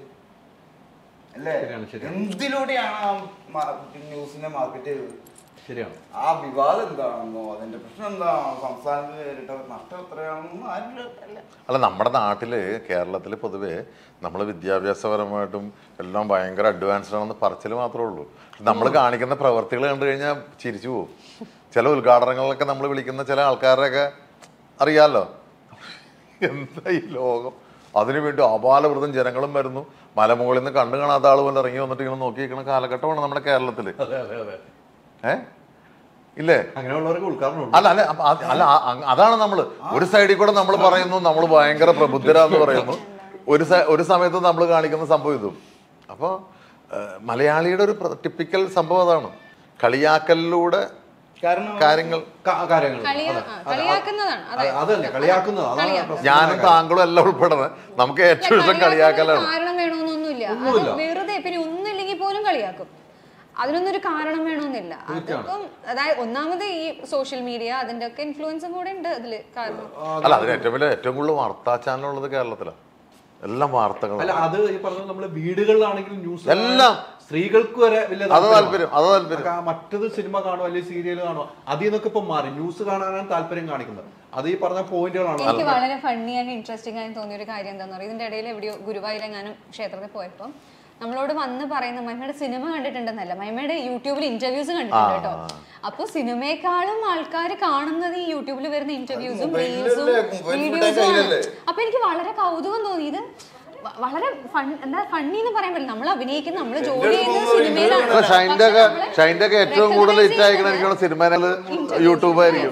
അല്ലേ ശരിയാണ്, ശരിയാണ്. എന്തിലൂടെയാണ് ആ മാ- ന്യൂസിനെ മാർക്കറ്റ് ചെയ്തത് ശരിയാണ് ആ വിവാദം എന്താണെന്നോ അതിന്റെ പ്രശ്നം എന്താണോ സംസ്ഥാനത്ത് നേരിട്ട നഷ്ടം എത്രയാണെന്നോ ആരും അല്ല അല്ല നമ്മുടെ നാട്ടില് കേരളത്തിൽ പൊതുവേ നമ്മൾ വിദ്യാഭ്യാസപരമായിട്ടും എല്ലാം ഭയങ്കര അഡ്വാൻസ്ഡ് ആണെന്ന് പറച്ചിൽ മാത്രമേ ഉള്ളൂ നമ്മൾ കാണിക്കുന്ന പ്രവർത്തികൾ കണ്ടു കഴിഞ്ഞാൽ ചിരിച്ചു പോകും ചില ഉദ്ഘാടനങ്ങളിലൊക്കെ നമ്മൾ വിളിക്കുന്ന ചില ആൾക്കാരെയൊക്കെ അറിയാലോ എന്താ ഈ ലോകം അതിനുവേണ്ടി അപാലവൃതം ജനങ്ങളും വരുന്നു മലമുകളിൽ നിന്ന് കണ്ടു കാണാത്ത ആൾ പോലെ ഇറങ്ങി വന്നിട്ട് ഇങ്ങനെ നോക്കി നിൽക്കുന്ന കാലഘട്ടമാണ് നമ്മുടെ കേരളത്തിൽ അതെ അതെ അതെ ഏ ഇല്ലേ അങ്ങനെയുള്ളവർക്ക് ഉദ്ഘാടനം ഉണ്ട് അല്ല അല്ല അപ്പ അത് അല്ല അ- അ- അതാണ് നമ്മൾ ഒരു സൈഡിൽ കൂടെ നമ്മൾ പറയുന്നു നമ്മൾ ഭയങ്കര പ്രബുദ്ധരാന്ന് പറയുന്നു ഒരു സ- ഒരു സമയത്ത് നമ്മൾ കാണിക്കുന്ന സംഭവം ഇതും അപ്പോൾ മലയാളിയുടെ ഒരു ടിപ്പിക്കൽ സംഭവം അതാണ് കളിയാക്കലിലൂടെ കാരണം കാര്യങ്ങൾ ക- കാര്യങ്ങൾ കളിയാ- അതെ. ആ, അതെ, കളിയാക്കുന്നതാണ്. അതെ, അത് തന്നെ കളിയാക്കുന്നത് അതാണ് കളിയാക്കുന്നത്. പ്രശ്നം. ഞാനും താങ്കളും എല്ലാം ഉൾപ്പെടുന്നത് നമുക്ക് ഏറ്റവും ഇഷ്ടം കളിയാക്കലാണ് കാരണം വേണമെന്നൊന്നുമില്ല അത് ഒന്നുമില്ല. വെറുതെ പിന്നെ ഒന്നുമില്ലെങ്കിൽ പോലും കളിയാക്കും അതിനൊന്നും ഒരു കാരണം വേണമെന്നില്ല അതിപ്പം അതായത് ഒന്നാമത് ഈ സോഷ്യൽ മീഡിയ അതിന്റെ ഒക്കെ ഇൻഫ്ലുവൻസും കൂടെ ഉണ്ട് അതില് കാരണം അല്ല അതിന് ഏറ്റവും വലിയ ഏറ്റവും കൂടുതൽ വാർത്താ ചാനലുള്ളത് കേരളത്തിലാണ് എല്ലാം വാർത്തകളും അല്ല അത് ഈ പറഞ്ഞ നമ്മള് വീടുകളിലാണെങ്കിലും ന്യൂസ് എല്ലാം. സ്ത്രീകൾക്ക് വരെ വലിയ അത് താല്പര്യമാണ്. താല്പര്യം അത് താല്പര്യം അതൊക്കെ ആ മറ്റത് സിനിമ കാണുമോ അല്ലെങ്കിൽ സീരിയൽ കാണുമോ അതിൽ നിന്നൊക്കെ ഇപ്പൊ മാറി ന്യൂസ് കാണാനാണ് താല്പര്യം കാണിക്കുന്നത് അത് ഈ പറഞ്ഞ പോയിന്റുകളാണ് എനിക്ക് വളരെ ഫണ്ണി ആൻഡ് ഇൻട്രസ്റ്റിംഗ് ആയി തോന്നിയ ഒരു കാര്യം എന്താണെന്ന് പറയുക ഇതിന്റെ ഇടയിൽ എവിടെയോ ഗുരുവായൂരെങ്ങാനും ക്ഷേത്രത്തിൽ പോയപ്പോൾ നമ്മളോട് വന്ന് പറയുന്ന മഹിമയുടെ സിനിമ കണ്ടിട്ടുണ്ടെന്നല്ല മഹിമയുടെ യൂട്യൂബിൽ ഇന്റർവ്യൂസ് കണ്ടിട്ടുണ്ട് കേട്ടോ അപ്പൊ സിനിമയെക്കാളും ആൾക്കാർ കാണുന്നത് ഈ യൂട്യൂബിൽ വരുന്ന ഇന്റർവ്യൂസും റീൽസും മൊബൈലിലല്ലേ? മൊബൈൽ ഫുൾ ടൈം വീഡിയോസും ആണ് കയ്യിലല്ലേ? അപ്പൊ എനിക്ക് വളരെ കൗതുകം തോന്നി ഇത് വ- വളരെ ഫൺ എന്താ ഫണ്ണി എന്ന് പറയാൻ പറ്റില്ല നമ്മൾ അഭിനയിക്കുന്ന നമ്മൾ ജോലി ചെയ്യുന്നത് സിനിമയിലാണ് അല്ല ഷൈൻ്റെ ഒക്കെ പക്ഷെ നമ്മളെ ഷൈൻ്റെ ഒക്കെ ഏറ്റവും കൂടുതൽ recognize ഹിറ്റ് ആയിരിക്കണം എനിക്ക് സിനിമയില് യൂട്യൂബ് ആയിരിക്കും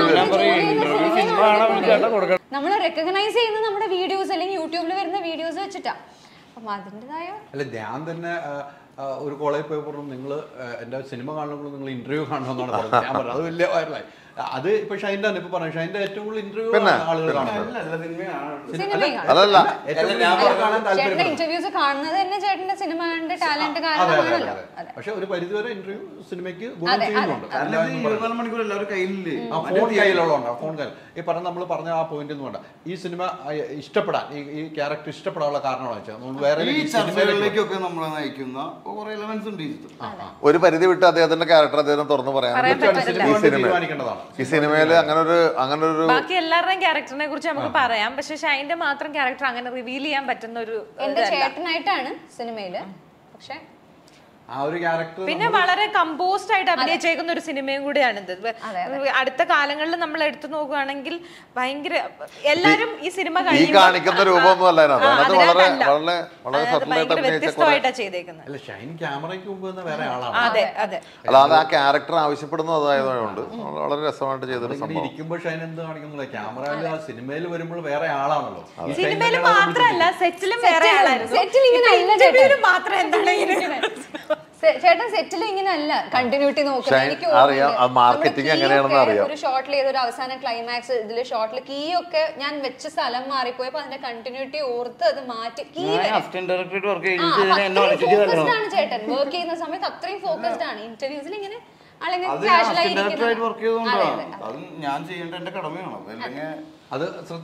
നമ്മൾ റെക്കഗ്നൈസ് ചെയ്യുന്ന നമ്മുടെ വീഡിയോസ് അല്ലെങ്കിൽ യൂട്യൂബിൽ വരുന്ന വീഡിയോസ് വെച്ചിട്ടാ അപ്പം അതിൻ്റെതായ അല്ല ഞാൻ തന്നെ ആ, ആ, ഒരു കോളേജിൽ പോയി പറഞ്ഞു നിങ്ങൾ എന്റെ സിനിമ കാണുമ്പോൾ നിങ്ങൾ ഇന്റർവ്യൂ കാണണമെന്നാണ് പറഞ്ഞത് ഞാൻ പറഞ്ഞു അത് വലിയ വൈറലായി അത് ഇപ്പൊ ഷൈൻ്റെ തന്നെ ഇപ്പൊ പറഞ്ഞു ഷൈൻ്റെ ഏറ്റവും കൂടുതൽ ഇന്റർവ്യൂ ആളുകൾ കാണുന്നത് നല്ല സിനിമയാണ് സിനിമയും കാണും. അതല്ല ഏറ്റവും കൂടുതൽ ഞാൻ ഇന്റർവ്യൂ കാണാൻ ചേട്ടന്റെ താല്പര്യം ഇന്റർവ്യൂസ് കാണുന്നത് തന്നെ ചേട്ടന്റെ സിനിമ കണ്ട് ടാലന്റ് അതെ അതെ കാരണമാണല്ലോ അതെ അതെ പക്ഷെ ഒരു പരിധിവരെ ഇന്റർവ്യൂ സിനിമയ്ക്ക് ഗുണം അതെ, ചെയ്യുന്നുണ്ട് കാരണം ഇത് ഇരുപത്തിനാല് മണിക്കൂർ എല്ലാവരും കയ്യിലില്ലേ ആ ഫോൺ കയ്യിലുള്ളതുകൊണ്ട് ആ ഫോൺ കയ്യിൽ ഈ പറഞ്ഞ നമ്മൾ പറഞ്ഞ ആ പോയിന്റ് ഒന്നും വേണ്ട ഈ സിനിമ ആ, ഇഷ്ടപ്പെടാൻ ഈ ഈ ക്യാരക്ടർ ഇഷ്ടപ്പെടാനുള്ള കാരണമാണ് വെച്ചാൽ നമ്മൾ വേറെ ഈ ഈ സിനിമയിലേക്ക് ചർച്ചകളിലേക്കൊക്കെ നമ്മളെ നയിക്കുന്ന കുറെ എലമെന്റ്സ് ഉണ്ട് ഈ ചിത്രം ഒരു പരിധി വിട്ട് അദ്ദേഹത്തിന്റെ ക്യാരക്ടർ അദ്ദേഹം തുറന്നു പറയാൻ പറയാൻ തീർച്ചയായിട്ടും പറ്റില്ല. സിനിമ ഈ കൊണ്ട് സിനിമ തീരുമാനിക്കേണ്ടതാണ് ഈ സിനിമയില് അങ്ങനെ ഒരു അങ്ങനെ ഒരു ബാക്കി എല്ലാവരുടെയും ക്യാരക്ടറിനെ കുറിച്ച് നമുക്ക് പറയാം പക്ഷെ ഷൈന്റെ മാത്രം ക്യാരക്ടർ അങ്ങനെ റിവീൽ ചെയ്യാൻ പറ്റുന്ന ഒരു എന്റെ ഇതല്ല. ചേട്ടനായിട്ടാണ് സിനിമയില് പക്ഷെ ആ ഒരു ക്യാരക്ടർ പിന്നെ വളരെ കമ്പോസ്ഡ് ആയിട്ട് അഭിനയിച്ചേക്കുന്ന ഒരു സിനിമയും കൂടിയാണിത് അതെ, അടുത്ത കാലങ്ങളിൽ നമ്മൾ എടുത്തു നോക്കുകയാണെങ്കിൽ ഭയങ്കര എല്ലാരും ഈ സിനിമ ഈ കഴിയുമ്പോൾ- കാണിക്കുന്ന രൂപമൊന്നും അല്ല അതിനകത്ത്. ആ, അതിനകത്ത് വളരെ അതിനകത്തല്ല. വളരെ വളരെ അതിനകത്ത് subtle ആയിട്ട് ഭയങ്കര അഭിനയിച്ച കുറെ വ്യത്യസ്തമായിട്ടാ ചെയ്തേക്കുന്നത് അല്ല ഷൈൻ ക്യാമറയ്ക്ക് മുമ്പ് വന്ന വേറെ ആളാണ് അതെ അതെ അല്ലാതെ ആ ക്യാരക്ടർ ആവശ്യപ്പെടുന്നത് അതായതുകൊണ്ട് വളരെ രസമായിട്ട് ചെയ്തൊരു ഇങ്ങനെ സംഭവം ഇരിക്കുമ്പോൾ ഷൈൻ എന്ത് കാണിക്കുന്നില്ല ക്യാമറയിൽ ആ സിനിമയിൽ വരുമ്പോൾ വേറെ ആളാണല്ലോ ഈ ഷൈൻ സിനിമയിൽ തന്നെ ആളെ മാത്രമല്ല സെറ്റിലും വേറെ സെറ്റിലും- ആളായിരുന്നു സെറ്റിൽ ഇങ്ങനെ ഇപ്പൊ അല്ല ഇന്റർവ്യൂവിൽ ചേട്ടൻ. മാത്രം എന്താണ് ഇങ്ങനെ സെ- ചേട്ടൻ സെറ്റിൽ ഇങ്ങനെ അല്ല കണ്ടിന്യൂറ്റി നോക്കുന്നത് ഷൈൻ- എനിക്ക് അറിയാം. ഓർമ്മയുണ്ട്. അത് marketing നമ്മുടെ key എങ്ങനെയാണെന്ന് ഒക്കെ അറിയാം. ഒരു ഷോട്ടിൽ ചെയ്ത ഒരു അവസാന ക്ലൈമാക്സ് ഇതില് ഷോട്ടിൽ കീ ഒക്കെ ഞാൻ വെച്ച സ്ഥലം മാറിപ്പോയപ്പോ അതിന്റെ കണ്ടിന്യൂറ്റി ഓർത്ത് അത് മാറ്റി കീ അസിസ്റ്റന്റ് ഡയറക്ടറായിട്ട് വർക്ക് ചെയ്യുന്നത് ആണ് ചേട്ടൻ വർക്ക് ചെയ്യുന്ന സമയത്ത് അത്രയും ഫോക്കസ്ഡ് ആണ് ഇന്റർവ്യൂസിൽ ഇങ്ങനെ അല്ലെങ്കിൽ അത് കാഷ്വൽ അസിസ്റ്റന്റ് ഡയറക്ടറായിട്ട് വർക്ക് ആയിരിക്കും ചെയ്തുകൊണ്ടാണ് അത് ഞാൻ ചെയ്യേണ്ട എന്റെ കടമയാണ് അതല്ലെങ്കിൽ അത് ശ്രദ്ധി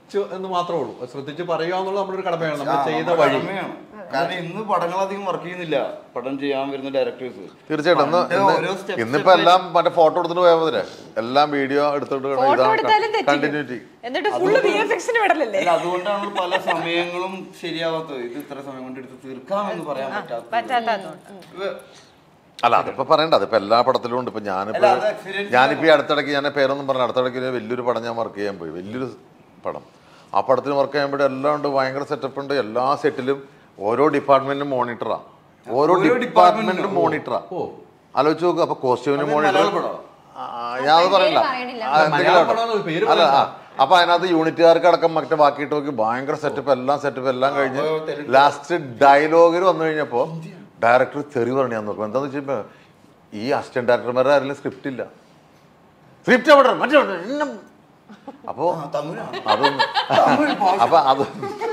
ശ്രദ്ധിച്ചു എന്ന് മാത്രമേ ഉള്ളൂ ശ്രദ്ധിച്ച് പറയുക എന്നുള്ളത് നമ്മുടെ ഒരു കടമയാണ് ആ, നമ്മൾ ചെയ്ത നമ്മുടെ വഴി കടമയാണ്. കാരണം ഇന്ന് പടങ്ങൾ അധികം വർക്ക് ചെയ്യുന്നില്ല പടം ചെയ്യാൻ വരുന്ന ഡയറക്ടേഴ്സ് തീർച്ചയായിട്ടും ഇന്ന് ഇന്ന് ഇന്നിപ്പോ എല്ലാം മറ്റേ ഫോട്ടോ എടുത്തിട്ട് പോയാൽ മതി എല്ലാം വീഡിയോ എടുത്തിട്ട് ഫോട്ടോ എടുത്താലും കണ്ടിന്യൂറ്റി തെറ്റിക്കും എന്നിട്ട് ഫുള്ള് ബി എഫ് എക്സിന് വിടലല്ലേ അതുകൊണ്ടാണ് പല സമയങ്ങളും ശരിയാവാത്തത് ഇത് ഇത്ര സമയം കൊണ്ട് എടുത്ത് തീർക്കാമെന്ന് പറയാൻ പറ്റാത്ത പറ്റാത്തതുകൊണ്ട് അല്ല അതിപ്പോ പറയണ്ട അതിപ്പോ എല്ലാ പടത്തിലും ഉണ്ട് ഇപ്പൊ ഞാനിപ്പോ അല്ല, അത് experience ഞാനിപ്പോ ഈ അടുത്തിടയ്ക്ക് ഞാൻ പേരൊന്നും പറഞ്ഞ അടുത്തിടയ്ക്ക് ഒരു വലിയൊരു പടം ഞാൻ വർക്ക് ചെയ്യാൻ പോയി വലിയൊരു പടം ആ പടത്തിന് വർക്ക് ചെയ്യുമ്പോൾ എല്ലാം ഉണ്ട് ഭയങ്കര സെറ്റപ്പ് ഉണ്ട് എല്ലാ സെറ്റിലും ഓരോ ഡിപ്പാർട്ട്മെന്റിനും മോണിറ്ററാ ഓരോ ഓരോ ഡിപ്പാർട്ട്മെന്റിനും department മോണിറ്ററാ ഓ. ആലോചിച്ച് നോക്കുക അപ്പൊ കോസ്റ്റ്യൂമിന് അത് മോണിറ്റർ മലയാള പടമാ? ഞാൻ അത് പറയില്ല പറയണില്ല. ആ, എന്തെങ്കിലും മലയാള ആവട്ടെ. പടമാണെന്ന് പേര് അല്ല പറയണ്ട. ആ. അപ്പൊ അതിനകത്ത് യൂണിറ്റുകാർക്ക് അടക്കം മറ്റേ ബാക്കിയിട്ട് നോക്കി ഭയങ്കര സെറ്റപ്പ് എല്ലാം സെറ്റപ്പ് എല്ലാം കഴിഞ്ഞ് അപ്പൊ തെലുങ്ക് ലാസ്റ്റ് ഡയലോഗിൽ വന്നു കഴിഞ്ഞപ്പോ ഡയറക്ടർ തെറി പറഞ്ഞു ഞാൻ നോക്കും എന്താന്ന് വെച്ചപ്പോ ഈ അസിസ്റ്റന്റ് ഡയറക്ടർമാരുടെ ആരെങ്കിലും സ്ക്രിപ്റ്റ് ഇല്ല സ്ക്രിപ്റ്റ് അവിടെ മറ്റേ അവിടെ, ഇന്ന- അപ്പോ തമിഴാണ് അതൊന്നും അപ്പൊ അത്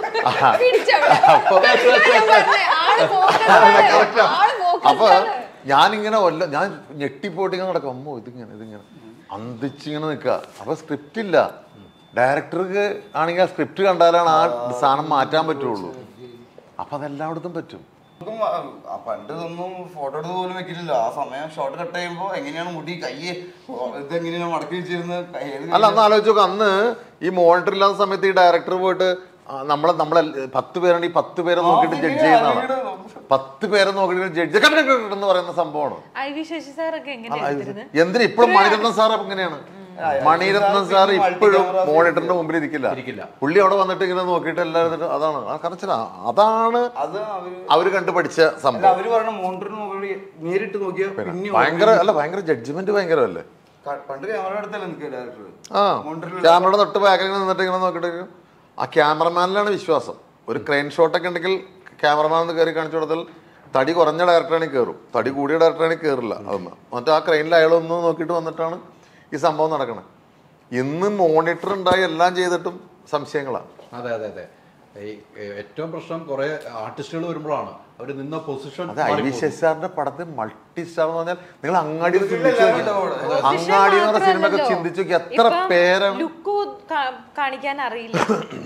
ആ, പിടിച്ചവിടെ. അപ്പൊ ഞാൻ പറഞ്ഞേ, ആള് focus ആണ്. ആള് focus അപ്പൊ ആണ്. ഞാനിങ്ങനെ വല്ല ഞാൻ ഞെട്ടിപ്പോയിട്ട് ഇങ്ങനെ നടക്കും അമ്മോ ഇതിങ്ങനെ ഇതിങ്ങനെ അന്തിച്ചിങ്ങനെ നിൽക്കുക അപ്പൊ സ്ക്രിപ്റ്റ് ഇല്ല ഡയറക്ടർക്ക് ആണെങ്കിൽ ആ സ്ക്രിപ്റ്റ് കണ്ടാലാണ് ആ സാധനം മാറ്റാൻ പറ്റുള്ളൂ അപ്പൊ അതെല്ലായിടത്തും പറ്റും നമുക്കും ആ, ആ പണ്ട് ഇതൊന്നും ഫോട്ടോ എടുത്ത് പോലും വെക്കില്ലല്ലോ ആ സമയം ഷോട്ട് കട്ട് ചെയ്യുമ്പോ എങ്ങനെയാണ് മുടി കൈ ഇതെങ്ങനെയാണ് മടക്കി വെച്ചിരുന്നത് കൈ ഏത് അല്ല അന്ന് ആലോചിച്ച് നോക്ക് അന്ന് ഈ മോണിറ്റർ ഇല്ലാത്ത സമയത്ത് ഈ ഡയറക്ടർ പോയിട്ട് ആ, നമ്മളെ നമ്മളെ പത്ത് പേരുണ്ട് ഈ പത്ത് പേരെ നോക്കിയിട്ട് ജഡ്ജ് ചെയ്യുന്നതാണ് പത്ത് പേരെ നോക്കിയിട്ട് ജഡ്ജ് എന്ന് പറയുന്ന സംഭവമാണ് ഐ വി ശശി സാറൊക്കെ എങ്ങനെ ആ, എടുത്തിരുന്നത് എന്തിന് ഇപ്പോഴും മണിരത്നം സാർ അങ്ങനെയാണ് മണിരത്നം സാർ ഇപ്പോഴും മോണിറ്ററിന്റെ മുമ്പിൽ ഇരിക്കില്ല ഇരിക്കില്ല. പുള്ളി അവിടെ വന്നിട്ട് ഇങ്ങനെ നോക്കിയിട്ട് എല്ലാവരും ഇരുന്നിട്ട് അതാണ് ആ കറച്ചില അതാണ് അത് അവര് അവര് കണ്ടുപഠിച്ച അല്ല സംഭവം അവര് പറഞ്ഞ മോണിറ്ററിന് മുകളിൽ നേരിട്ട് നോക്കിയാൽ പിന്നെ ഭയങ്കര അല്ല ഭയങ്കര ജഡ്ജ്മെന്റ് ഭയങ്കരമല്ലേ ക- പണ്ട് ക്യാമറ അടുത്തല്ലേ നിൽക്കുക ഡയറക്ടർ ആ മോണിറ്ററിൽ ക്യാമറയുടെ തൊട്ട് ബാക്കിൽ ഇങ്ങനെ നിന്നിട്ട് ഇങ്ങനെ നോക്കിയിട്ട് ആ ക്യാമറമാനിലാണ് വിശ്വാസം ഒരു ക്രെയിൻ ഷോട്ടൊക്കെ ഉണ്ടെങ്കിൽ ക്യാമറമാൻ ഒന്ന് കയറി കാണിച്ചു കൊടുത്താൽ തടി കുറഞ്ഞ ഡയറക്ടറാണെങ്കിൽ കയറും തടി കൂടിയ ഡയറക്ടറാണെങ്കിൽ കയറില്ല അതൊന്ന് എന്നിട്ട് ആ ക്രെയിനിൽ അയാളൊന്ന് നോക്കിയിട്ട് വന്നിട്ടാണ് ഈ സംഭവം നടക്കണത് ഇന്ന് മോണിറ്റർ ഉണ്ടായി എല്ലാം ചെയ്തിട്ടും സംശയങ്ങളാണ് അതെ അതെ അതെ ഈ ഏ, ഏറ്റവും പ്രശ്നം കുറെ ആർട്ടിസ്റ്റുകൾ വരുമ്പോഴാണ് അവർ നിന്ന പൊസിഷൻ അത് ഐ വി ശശിസാറിന്റെ പടത്തിൽ മൾട്ടി സ്റ്റാർ എന്ന് പറഞ്ഞാൽ നിങ്ങൾ അങ്ങാടി ചിന്തിച്ചു അങ്ങാടി എന്ന് പറഞ്ഞ സിനിമയൊക്കെ ചിന്തിച്ചു നോക്കി എത്ര പേരാണ് ലുക്ക് കാണിക്കാൻ അറിയില്ല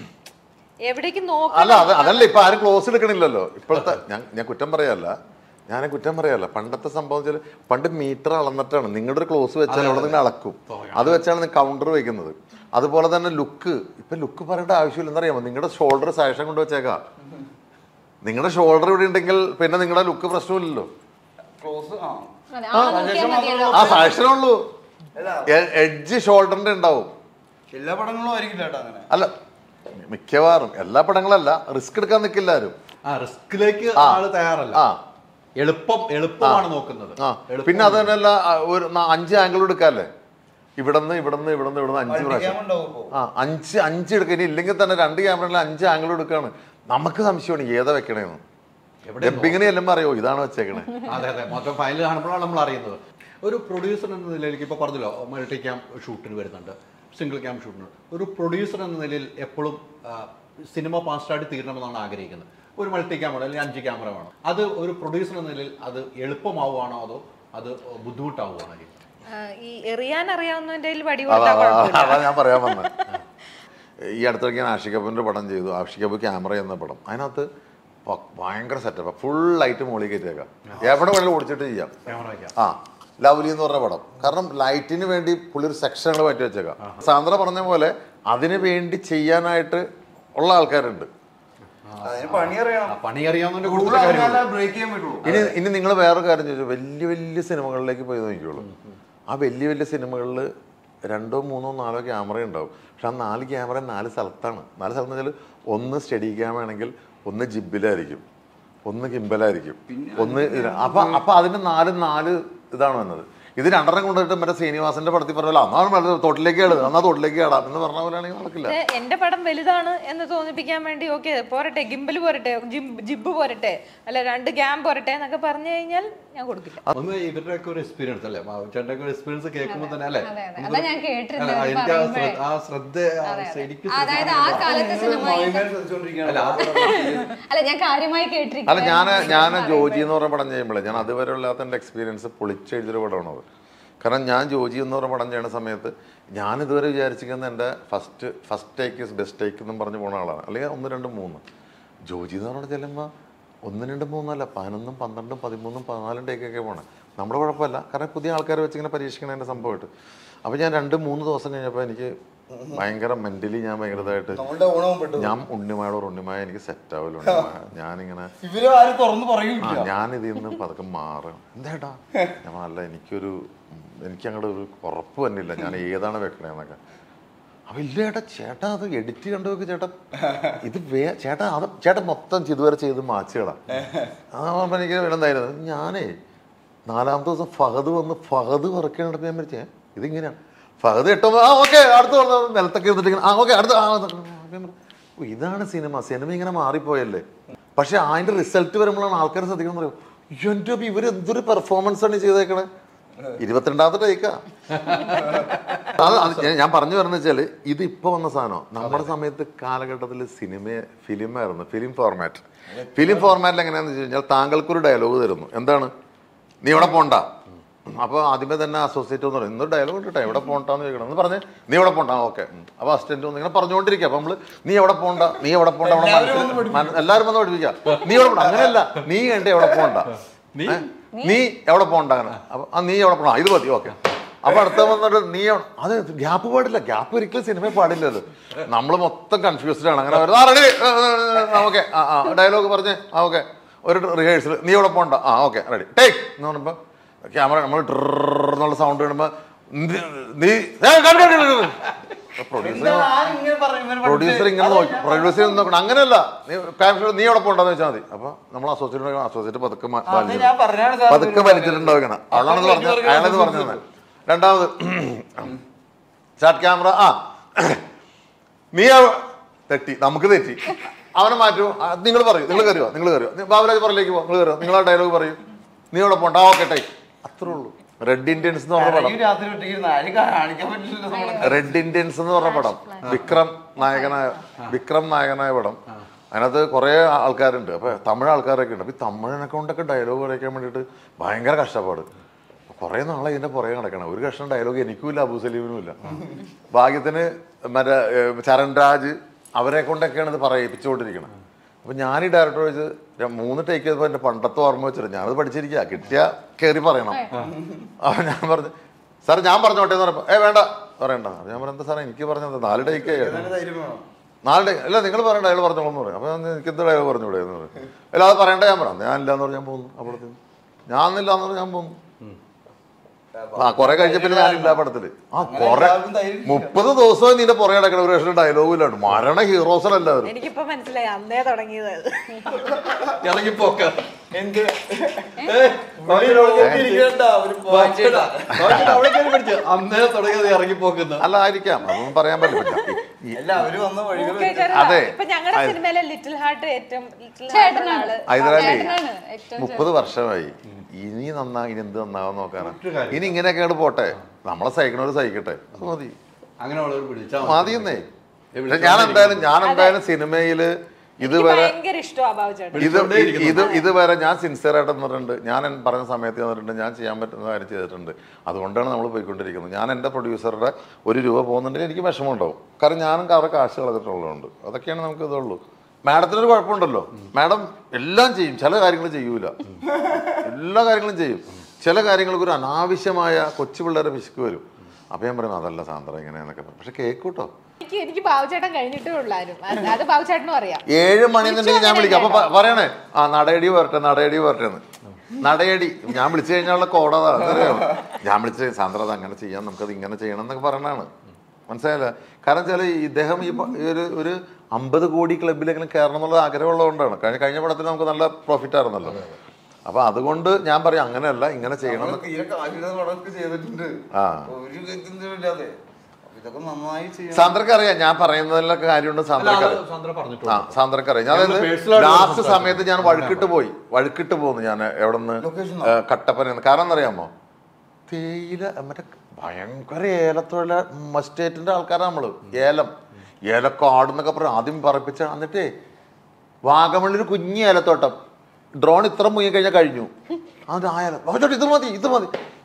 എവിടേക്ക് അല്ല നോക്കണം അത് അതല്ല ഇപ്പൊ ആരും ക്ലോസ് എടുക്കണില്ലല്ലോ ഇപ്പോഴത്തെ ഞാൻ ഞാൻ കുറ്റം പറയല്ല ഞാൻ കുറ്റം പറയല്ല പണ്ടത്തെ സംഭവം വെച്ചാൽ പണ്ട് മീറ്റർ അളന്നിട്ടാണ് നിങ്ങളുടെ ഒരു ക്ലോസ് വെച്ചാൽ അവിടെ നിങ്ങൾ അളക്കും അത് വെച്ചാണ് കൗണ്ടർ വെക്കുന്നത് അതുപോലെ തന്നെ ലുക്ക് ഇപ്പൊ ലുക്ക് പറയേണ്ട ആവശ്യമില്ല എന്നറിയാമോ നിങ്ങളുടെ ഷോൾഡർ സാക്ഷൻ കൊണ്ട് വെച്ചേക്കാം നിങ്ങളുടെ ഷോൾഡർ ഇവിടെ ഉണ്ടെങ്കിൽ പിന്നെ നിങ്ങളുടെ ലുക്ക് പ്രശ്നമില്ലല്ലോ ക്ലോസ് ആ അതെ, ആ നോക്കിയാ മതിയല്ലോ. ആ സാക്ഷനേ ഉള്ളൂ എഡ്ജ് ഷോൾഡറിന്റെ ഉണ്ടാവും എല്ലാ പടങ്ങളും ആയിരിക്കില്ല കേട്ടോ അങ്ങനെ അല്ല മിക്കവാറും എല്ലാ പടങ്ങളല്ല റിസ്ക് എടുക്കാൻ നിൽക്കില്ല ആരും ആ റിസ്കിലേക്ക് ആള് തയ്യാറല്ല ആ എളുപ്പം എളുപ്പമാണ് നോക്കുന്നത് ആ എളുപ്പം പിന്നെ അത് തന്നെയല്ല ആ, ഒരു ന- അഞ്ച് ആംഗിൾ എടുക്കാല്ലേ ഇവിടുന്ന് ഇവിടുന്ന് ഇവിടുന്ന് ഇവിടുന്ന് അഞ്ച് പ്രാവശ്യം ക്യാമറ ഉണ്ടാവും ഇപ്പോ ആ അഞ്ച് അഞ്ച് എടുക്കുക ഇനി ഇല്ലെങ്കിൽ തന്നെ രണ്ട് ക്യാമറയിൽ അഞ്ച് ആംഗിൾ എടുക്കാണ് നമുക്ക് സംശയമാണ് ഏതാ വെക്കണേന്ന് എവിടെ ഡബിങ്ങിനെ എല്ലാം അറിയോ ഇതാണ് വെച്ചേക്കണേ അതെ അതെ മൊത്തം ഫൈനൽ കാണുമ്പോഴാണ് നമ്മൾ അറിയുന്നത് ഒരു പ്രൊഡ്യൂസർ എന്ന നിലയിലേക്ക് ഇപ്പോൾ പറഞ്ഞല്ലോ മൾട്ടി ക്യാം ഷൂട്ടിന് വരുന്നുണ്ട് സിംഗിൾ ക്യാം ഷൂട്ടിന് ഒരു പ്രൊഡ്യൂസർ എന്ന നിലയിൽ എപ്പോഴും ആ, സിനിമ ഫാസ്റ്റായിട്ട് തീരണമെന്നാണ് ആഗ്രഹിക്കുന്നത് ഒരു മൾട്ടി ക്യാമറ അല്ലെങ്കിൽ അഞ്ച് ക്യാമറ വേണം അത് ഒരു പ്രൊഡ്യൂസർ എന്ന നിലയിൽ അത് എളുപ്പമാവുകയാണോ അതോ അത് ബുദ്ധിമുട്ടാവുകയാണോ ചെയ്യുന്നത് ആ, ഈ എറിയാൻ അറിയാവുന്നതിന്റെ കയ്യിൽ വടി അതാ കൊടുത്താൽ അതാ- കുഴപ്പമില്ല അതാ ഞാൻ പറയാൻ വന്നത് ഈ അടുത്തിടയ്ക്ക് ഞാൻ ആഷിക് കപൂറിന്റെ പടം ചെയ്തു ആഷിക് കപൂർ ക്യാമറ എന്ന പടം അതിനകത്ത് പ- ഭയങ്കര സെറ്റപ്പ് ഫുൾ ലൈറ്റ് മുകളിൽ കയറ്റിയേക്കാം എവിടെ വേണമെങ്കിലും ഓടിച്ചിട്ട് ചെയ്യാം ക്യാമറ വയ്ക്കാം ആ ലവ്ലി എന്ന് പറഞ്ഞ പടം കാരണം ലൈറ്റിന് വേണ്ടി പുള്ളി ഒരു സെക്ഷനുകൾ മാറ്റി വെച്ചേക്കാം സാന്ദ്ര പറഞ്ഞ പോലെ അതിന് വേണ്ടി ചെയ്യാനായിട്ട് ഉള്ള ആൾക്കാരുണ്ട് അതിന് പണി അറിയണം ആ, പണി അറിയാവുന്നതിന്റെ റൂൾ കൂടുതൽ കാര്യങ്ങൾ അറിഞ്ഞാലേ ബ്രേക്ക് ചെയ്യാൻ പറ്റുള്ളൂ ഇനി ഇനി നിങ്ങൾ വേറൊരു കാര്യം ചോദിച്ചു വലിയ വലിയ സിനിമകളിലേക്ക് പോയി നോക്കിയോളൂ ആ വലിയ വലിയ സിനിമകളിൽ രണ്ടോ മൂന്നോ നാലോ ക്യാമറ ഉണ്ടാവും പക്ഷെ ആ നാല് ക്യാമറ നാല് സ്ഥലത്താണ് നാല് സ്ഥലത്ത് വെച്ചാൽ ഒന്ന് സ്റ്റഡി ക്യാമാണെങ്കിൽ ഒന്ന് ജിബിലായിരിക്കും ഒന്ന് കിമ്പലായിരിക്കും ഒന്ന് ഇതില- അപ്പൊ അപ്പൊ അതിന് നാല് നാല് ഇതാണ് വന്നത് ഇത് രണ്ടെണ്ണം കൊണ്ടുപോയിട്ട് മറ്റേ ശ്രീനിവാസന്റെ പടത്തിൽ പറഞ്ഞല്ലോ അന്നാണ് വെള്ളം തോട്ടിലേക്ക് കേട് എന്നാ തോട്ടിലേക്ക് കേടാം എന്ന് പറഞ്ഞ പോലെയാണെങ്കിൽ നടക്കില്ല ഇത് എന്റെ പടം വലുതാണ് എന്ന് തോന്നിപ്പിക്കാൻ വേണ്ടി ഓക്കെ പോരട്ടെ ഗിംബൽ പോരട്ടെ ജിം- ജിബ് പോരട്ടെ അല്ല രണ്ട് ക്യാം പോരട്ടെ എന്നൊക്കെ പറഞ്ഞു കഴിഞ്ഞാൽ ഞാൻ കൊടുക്കില്ല ഒന്ന് ഇവരുടെ ഒക്കെ ഒരു എക്സ്പീരിയൻസ് അല്ലേ ചേട്ടൻ്റെ ഒക്കെ എക്സ്പീരിയൻസ് കേൾക്കുമ്പോൾ തന്നെ അല്ലേ അതെ, അതെ. അതാ ഞാൻ കേട്ടിരുന്നത് അല്ല, അവര് എനിക്ക് ആ പറയുമ്പഴേ. ശ്രദ്ധ- ആ ശ്രദ്ധ ആ ശരിക്കും അതായത് ആ കാലത്തെ സിനിമ അല്ല ഞാൻ കാര്യമായി കേട്ടിരിക്കും അല്ല ഞാൻ ഞാൻ ജോജി എന്ന് പറഞ്ഞ പടം ചെയ്യുമ്പോഴേ ഞാൻ അതുവരെ ഇല്ലാത്ത എൻ്റെ എക്സ്പീരിയൻസ് പൊളിച്ചെഴുതിയൊരു പടമാണത് കാരണം ഞാൻ ജോജി എന്ന് പറഞ്ഞ പടം ചെയ്യുന്ന സമയത്ത് ഞാൻ ഇതുവരെ വിചാരിച്ചിരിക്കുന്നത് എൻ്റെ first first take is best take എന്നും പറഞ്ഞ് പോണ ആളാണ് അല്ലെങ്കിൽ ഒന്ന് രണ്ട് മൂന്ന് ജോജി എന്ന് പറഞ്ഞാൽ ചെല്ലുമ്പോൾ ഒന്ന് രണ്ട് മൂന്നല്ല പതിനൊന്നും പന്ത്രണ്ടും പതിമൂന്നും പതിനാലും ടേക്കൊക്കെ പോണേ നമ്മുടെ കുഴപ്പമില്ല കാരണം പുതിയ ആൾക്കാരെ വെച്ച് ഇങ്ങനെ പരീക്ഷിക്കണതിൻ്റെ സംഭവമായിട്ട് അപ്പോൾ ഞാൻ രണ്ട് മൂന്ന് ദിവസം കഴിഞ്ഞപ്പോൾ എനിക്ക് ഭയങ്കര മെൻ്റലി ഞാൻ ഭയങ്കരമായിട്ട് നമ്മളുടെ ഓണവും പെട്ടു ഞാൻ ഉണ്ണിമായോട് ഉണ്ണിമായ എനിക്ക് സെറ്റ് ആവില്ല ഉണ്ണിമായ ഞാനിങ്ങനെ ഇവര് ആരും തുറന്നു ആ പറയൂല ഞാൻ ഇതിൽ നിന്ന് പതുക്കെ മാറും എന്താ ഞാൻ നല്ല എനിക്കൊരു ഉം, എനിക്ക് അങ്ങോട്ട് ഒരു ഉറപ്പ് തന്നെയില്ല ഞാൻ ഏതാണ് വെക്കണേന്നൊക്കെ അപ്പൊ ഇല്ല ചേട്ടാ ചേട്ടാ അത് എഡിറ്റ് കണ്ടു നോക്ക് ചേട്ടാ ഇത് വേ ചേട്ടാ അത് ചേട്ടൻ മൊത്തം ഇതുവരെ ചെയ്ത് മാച്ചുകളാ അതാകുമ്പോ എനിക്ക് എന്തായിരുന്നു ഞാനേ നാലാമത്തെ ദിവസം ഫഹദ് വന്ന് ഫഹദ് വർക്കിനടുത്ത് ഞാൻ മരിച്ചേ ഇതിങ്ങനെയാണ് ഫഹദ് എട്ടോ ആ ഓക്കെ അടുത്ത് വന്ന് നിലത്തൊക്കെ ഇരുന്നിട്ട് ഇങ്ങനെ, ആ ഓക്കെ അടുത്ത ആ ഞാൻ പറഞ്ഞു, "ഓ, ഇതാണ് സിനിമ സിനിമ ഇങ്ങനെ മാറിപ്പോയല്ലേ പക്ഷെ അതിന്റെ റിസൾട്ട് വരുമ്പോഴാണ് ആൾക്കാർ ശ്രദ്ധിക്കണം പറയും എൻ്റെ ഇവർ എന്തൊരു പെർഫോമൻസ് ആണ് ഈ ചെയ്തേക്കണേ ഇരുപത്തിരണ്ടാമത്തെ ടേക്കാ അത് അത് ഞാൻ- ഞാൻ പറഞ്ഞു വരുന്ന വെച്ചാല് ഇത് ഇപ്പൊ വന്ന സാധനം നമ്മുടെ സമയത്ത് കാലഘട്ടത്തിൽ സിനിമ ഫിലിമായിരുന്നു ഫിലിം ഫോർമാറ്റ് ഫിലിം ഫോർമാറ്റിൽ എങ്ങനെയാന്ന് വെച്ച് കഴിഞ്ഞാൽ താങ്കൾക്കൊരു ഡയലോഗ് തരുന്നു എന്താണ് നീ ഇവിടെ പോണ്ട അപ്പൊ ആദ്യമേ തന്നെ അസോസിയേറ്റ് എന്ന് പറയും ഇന്നൊരു ഡയലോഗ് ഇട്ടോ എവിടെ പോണ്ടാന്ന് ചോദിക്കണം എന്ന് പറഞ്ഞ് നീ എവിടെ പോണ്ട ഓക്കെ അപ്പൊ അസിസ്റ്റന്റ് വന്ന് ഇങ്ങനെ പറഞ്ഞുകൊണ്ടിരിക്കുക അപ്പൊ നമ്മള് നീ എവിടെ പോണ്ട നീ എവിടെ പോണ്ട അവിടെ മനസ്സിൽ- മന- എല്ലാവരും വന്ന് പഠിപ്പിക്കാം നീ എവിടെ പോണ്ട അങ്ങനെയല്ല നീ കണ്ട് എവിടെ പോണ്ട ഏ? നീ എവിടെ പോണ്ട അങ്ങനെ അപ്പൊ ആ നീ എവിടെ പോണ ഇത് മതി ഓക്കെ അപ്പൊ അടുത്ത വന്നിട്ട് നീ എവിടെ- അത് ഗ്യാപ്പ് പാടില്ല ഗ്യാപ്പ് ഒരിക്കലും സിനിമ പാടില്ല അത് നമ്മൾ മൊത്തം കൺഫ്യൂസ്ഡ് ആണ് അങ്ങനെ വരുന്നത്, ആ റെഡി ഓക്കെ ആ ആ ഡയലോഗ് പറഞ്ഞേ ആ ഓക്കെ ഒരു റിഹേഴ്സൽ നീ എവിടെ പോണ്ട ആ ഓക്കെ റെഡി ടേക്ക് എന്ന് പറയുമ്പോ ക്യാമറ നമ്മൾ എന്നുള്ള സൗണ്ട് വരുമ്പോ നീ- നീ പ്രൊഡ്യൂസർ പ്രൊഡ്യൂസർ ഇങ്ങനെ നോക്കി പ്രൊഡ്യൂസർ നോക്കണം അങ്ങനെയല്ല നീ ക്യാമറ നീ എവിടെ പോണ്ടെന്ന് വെച്ചാൽ മതി അപ്പൊ നമ്മൾ അസോസിയേറ്റ് അസോസിയേറ്റ് പതുക്കെ മ- വലിച്ചിടും. ഞാൻ പറഞ്ഞാണ് സാർ പതുക്കെ വലിച്ചിട്ടുണ്ടാവുകയാണ് അവളാണെന്ന് പറഞ്ഞത് അയാളത് പറഞ്ഞത് രണ്ടാമത് സ്റ്റാർട്ട് ക്യാമറ ആ നീ അവ- തെറ്റി നമുക്ക് തെറ്റി അവനെ മാറ്റൂ നിങ്ങൾ പറയൂ നിങ്ങൾ കയറിയോ നിങ്ങൾ കയറിയോ ബാബുരാജ് പറയിലേക്ക് പോ നിങ്ങൾ കയറിയോ നിങ്ങൾ ആ ഡയലോഗ് പറയൂ നീ ഇവിടെ പോണ്ട ഓക്കെ ടൈ അത്രേ ഉള്ളൂ റെഡ് ഇന്ത്യൻസ് എന്ന് പറഞ്ഞ പടം ഈ രാത്രി ഒറ്റയ്ക്ക് ആരും കാണിക്കാൻ പറ്റില്ലല്ലോ നമ്മളെ റെഡ് ഇന്ത്യൻസ് എന്ന് പറഞ്ഞ പടം വിക്രം നായകനായ വിക്രം നായകനായ പടം അതിനകത്ത് കുറേ ആൾക്കാരുണ്ട് അപ്പൊ തമിഴ് ആൾക്കാരൊക്കെ ഉണ്ട് അപ്പൊ ഈ തമിഴിനെ കൊണ്ടൊക്കെ ഡയലോഗ് പറയിക്കാൻ വേണ്ടിയിട്ട് ഭയങ്കര കഷ്ടപ്പാട് കുറേ നാളെ ഇതിന്റെ പുറകെ നടക്കണം ഒരു കഷ്ണം ഡയലോഗ് എനിക്കും ഇല്ല അബു സലീമിനും ഇല്ല ഭാഗ്യത്തിന് മറ്റേ ഏഹ്, ചരൺ രാജ് അവരെ കൊണ്ടൊക്കെയാണ് ഇത് പറയിപ്പിച്ചുകൊണ്ടിരിക്കണം അപ്പൊ ഞാൻ ഈ ഡയറക്ടർ വെച്ച് ഞാൻ മൂന്ന് ടേക്ക് ചെയ്തപ്പോൾ എന്റെ പണ്ടത്തെ ഓർമ്മ വെച്ചിട്ട് ഞാനത് പഠിച്ചിരിക്കുക കിട്ടിയ കയറി പറയണം അപ്പൊ ഞാൻ പറഞ്ഞു സാർ ഞാൻ പറഞ്ഞോട്ടെ എന്ന് പറഞ്ഞപ്പോ ഏ വേണ്ട പറയണ്ട അപ്പൊ ഞാൻ പറഞ്ഞ സാറേ എനിക്ക് പറഞ്ഞത് നാല് ടേക്ക് ധൈര്യം വേണം നാല് ടേക്ക് അല്ല നിങ്ങൾ പറയണ്ട അയാൾ പറഞ്ഞോളൂ എന്ന് പറയും അപ്പൊ ഞാൻ എനിക്ക് എന്ത് ഡയലോഗ് പറഞ്ഞൂടെ എന്ന് പറയും അല്ല അത് പറയണ്ട ഞാൻ പറയാം ഞാൻ ഇല്ല എന്ന് പറഞ്ഞ് ഞാൻ പോകുന്നു അപ്പോഴത്തേക്ക് ഞാൻ ഇല്ല എന്ന് പറഞ്ഞ് ഞാൻ പോകുന്നു ആ കുറെ കഴിഞ്ഞ പിന്നെ ഞാനില്ല ആ പടത്തില് ആ കുറെ എല്ലാവർക്കും ധൈര്യം മുപ്പത് ദിവസമായി നിന്റെ പുറകെ നടക്കണ ഒരു പക്ഷേ ഡയലോഗ് ഇല്ലാണ്ട് മരണ ഹീറോസല്ലാവരും എനിക്കിപ്പോ മനസ്സിലായി അന്നേ തുടങ്ങിയത് അത്. ഇറങ്ങിപ്പോക്ക എന്ത് ഉള്ളിൽ ഇരിക്കണ്ട, അവര് പോയിട്ടാ. അവിടെ കയറി പഠിച്ചു അന്നേ തുടങ്ങിയത് ഇറങ്ങിപ്പോക്കുന്ന അല്ല ആയിരിക്കാം അതൊന്നും പറയാൻ പറ്റില്ല ഈ- അല്ല അവര് വന്ന വഴികൾ ഓക്കേ, ചെറുതാ. അതെ. ഇപ്പൊ ഞങ്ങളുടെ സിനിമയിലെ ലിറ്റിൽ ഹാർട്ട് ഏറ്റവും ലിറ്റിൽ ചേട്ടനാണ് ഹൈദരാലി ചേട്ടനാണ് ഏറ്റവും മുപ്പത് വർഷമായി ഇനി നന്നാ ഇനി എന്ത് നന്നാവാൻ നോക്കാനാ ഇനി ഇങ്ങനെയൊക്കെ അങ്ങോട്ട് പോട്ടെ നമ്മളെ സഹിക്കണവര് സഹിക്കട്ടെ അത് മതി അങ്ങനെ ഉള്ളവർ പിടിച്ചാൽ മതിയെന്നേ ഞാൻ എന്തായാലും ഞാൻ എന്തായാലും സിനിമയില് ഇതുവരെ ഭയങ്കര ഇഷ്ടമാണ് ബാബു ചേട്ടൻ ഇത് ഇത് ഇതുവരെ ഞാൻ സിൻസിയർ ആയിട്ട് നിന്നിട്ടുണ്ട് ഞാൻ എൻ- പറഞ്ഞ സമയത്ത് നിന്നിട്ടുണ്ട് ഞാൻ ചെയ്യാൻ പറ്റുന്ന കാര്യം ചെയ്തിട്ടുണ്ട് അതുകൊണ്ടാണ് നമ്മൾ പോയിക്കൊണ്ടിരിക്കുന്നത് ഞാൻ എൻ്റെ പ്രൊഡ്യൂസറുടെ ഒരു രൂപ പോകുന്നുണ്ടെങ്കിൽ എനിക്ക് വിഷമമുണ്ടാവും കാരണം ഞാനും അവരുടെ കാശ് കളഞ്ഞിട്ടുള്ളതുകൊണ്ട് അതൊക്കെയാണ് നമുക്ക് ഇതുള്ളൂ മാഡത്തിനൊരു കുഴപ്പമുണ്ടല്ലോ മാഡം എല്ലാം ചെയ്യും ചില കാര്യങ്ങൾ ചെയ്യൂല എല്ലാ കാര്യങ്ങളും ചെയ്യും ചില കാര്യങ്ങൾക്ക് ഒരു അനാവശ്യമായ കൊച്ചു പിള്ളേരെ പിശുക്ക് വരും അപ്പം ഞാൻ പറയും അതല്ല സാന്ദ്ര ഇങ്ങനെയെന്നൊക്കെ പറയും പക്ഷെ കേൾക്കൂട്ടോ എനിക്ക് എനിക്ക് ബാബുചേട്ടൻ കഴിഞ്ഞിട്ടേ ഉള്ളായിരുന്നു അത് അത് ബാബുചേട്ടനും അറിയാം ഏഴ് മണി എന്നുണ്ടെങ്കിൽ ഞാൻ വിളിക്കാം അപ്പൊ പ- പറയണേ ആ നടയടി വരട്ടെ നടയടി വരട്ടെ എന്ന് നടയടി ഞാൻ വിളിച്ചു കഴിഞ്ഞാലുള്ള കോടതാ അറിയാമോ ഞാൻ വിളിച്ച സാന്ദ്ര അത് അങ്ങനെ ചെയ്യാം നമുക്കത് ഇങ്ങനെ ചെയ്യണം എന്നൊക്കെ പറയണാണ് മനസ്സിലായില്ല കാരണം വെച്ചാൽ ഇദ്ദേഹം ഈ പ- ഈ ഒരു ഒരു അമ്പത് കോടി ക്ലബിലെങ്കിലും കയറണം എന്നുള്ള ആഗ്രഹമുള്ളതുകൊണ്ടാണ് കഴിഞ്ഞ കഴിഞ്ഞ പടത്തിൽ നമുക്ക് നല്ല പ്രോഫിറ്റ് ആയിരുന്നല്ലോ അപ്പൊ അതുകൊണ്ട് ഞാൻ പറയും അങ്ങനെയല്ല ഇങ്ങനെ ചെയ്യണം എന്ന് തീരെ കാശില്ലാതെ പടമൊക്കെ ചെയ്തിട്ടുണ്ട് ആ. ഒരു ഗത്യന്തരം ഇല്ലാതെ അപ്പൊ ഇതൊക്കെ നന്നായി ചെയ്യാം സാന്ദ്രക്ക് അറിയാം ഞാൻ പറയുന്നതിലൊക്കെ കാര്യമുണ്ട് സാന്ദ്രക്ക് അറിയാം ചന്ദ്ര ആ പറഞ്ഞിട്ടുണ്ട് സാന്ദ്രക്ക് അറിയാം ഞാൻ ഞങ്ങള് അതായത് personal ആയിട്ട് ലാസ്റ്റ് സംസാരിച്ചു. സമയത്ത് ഞാൻ വഴുക്കിട്ട് പോയി വഴുക്കിട്ട് പോന്നു ഞാൻ എവിടെ നിന്ന് Location കട്ടപ്പന കാരണം എന്നറിയാമോ തേയില മറ്റേ ഭയങ്കര ഏലത്തൊഴില മസ്റ്റേറ്റിന്റെ ആൾക്കാരാണ് നമ്മള് ഏലം ഏലക്കാട് എന്നൊക്കെ പറയും ആദ്യം പറപ്പിച്ച എന്നിട്ടേ വാഗമണ്ണിൽ കുഞ്ഞി ഏലത്തോട്ടം ഡ്രോൺ ഇത്ര മുങ്ങി കഴിഞ്ഞാൽ കഴിഞ്ഞു അത് ആ ഏലം "ബാബു ചേട്ടാ, ഇത് മതി ഇത് മതി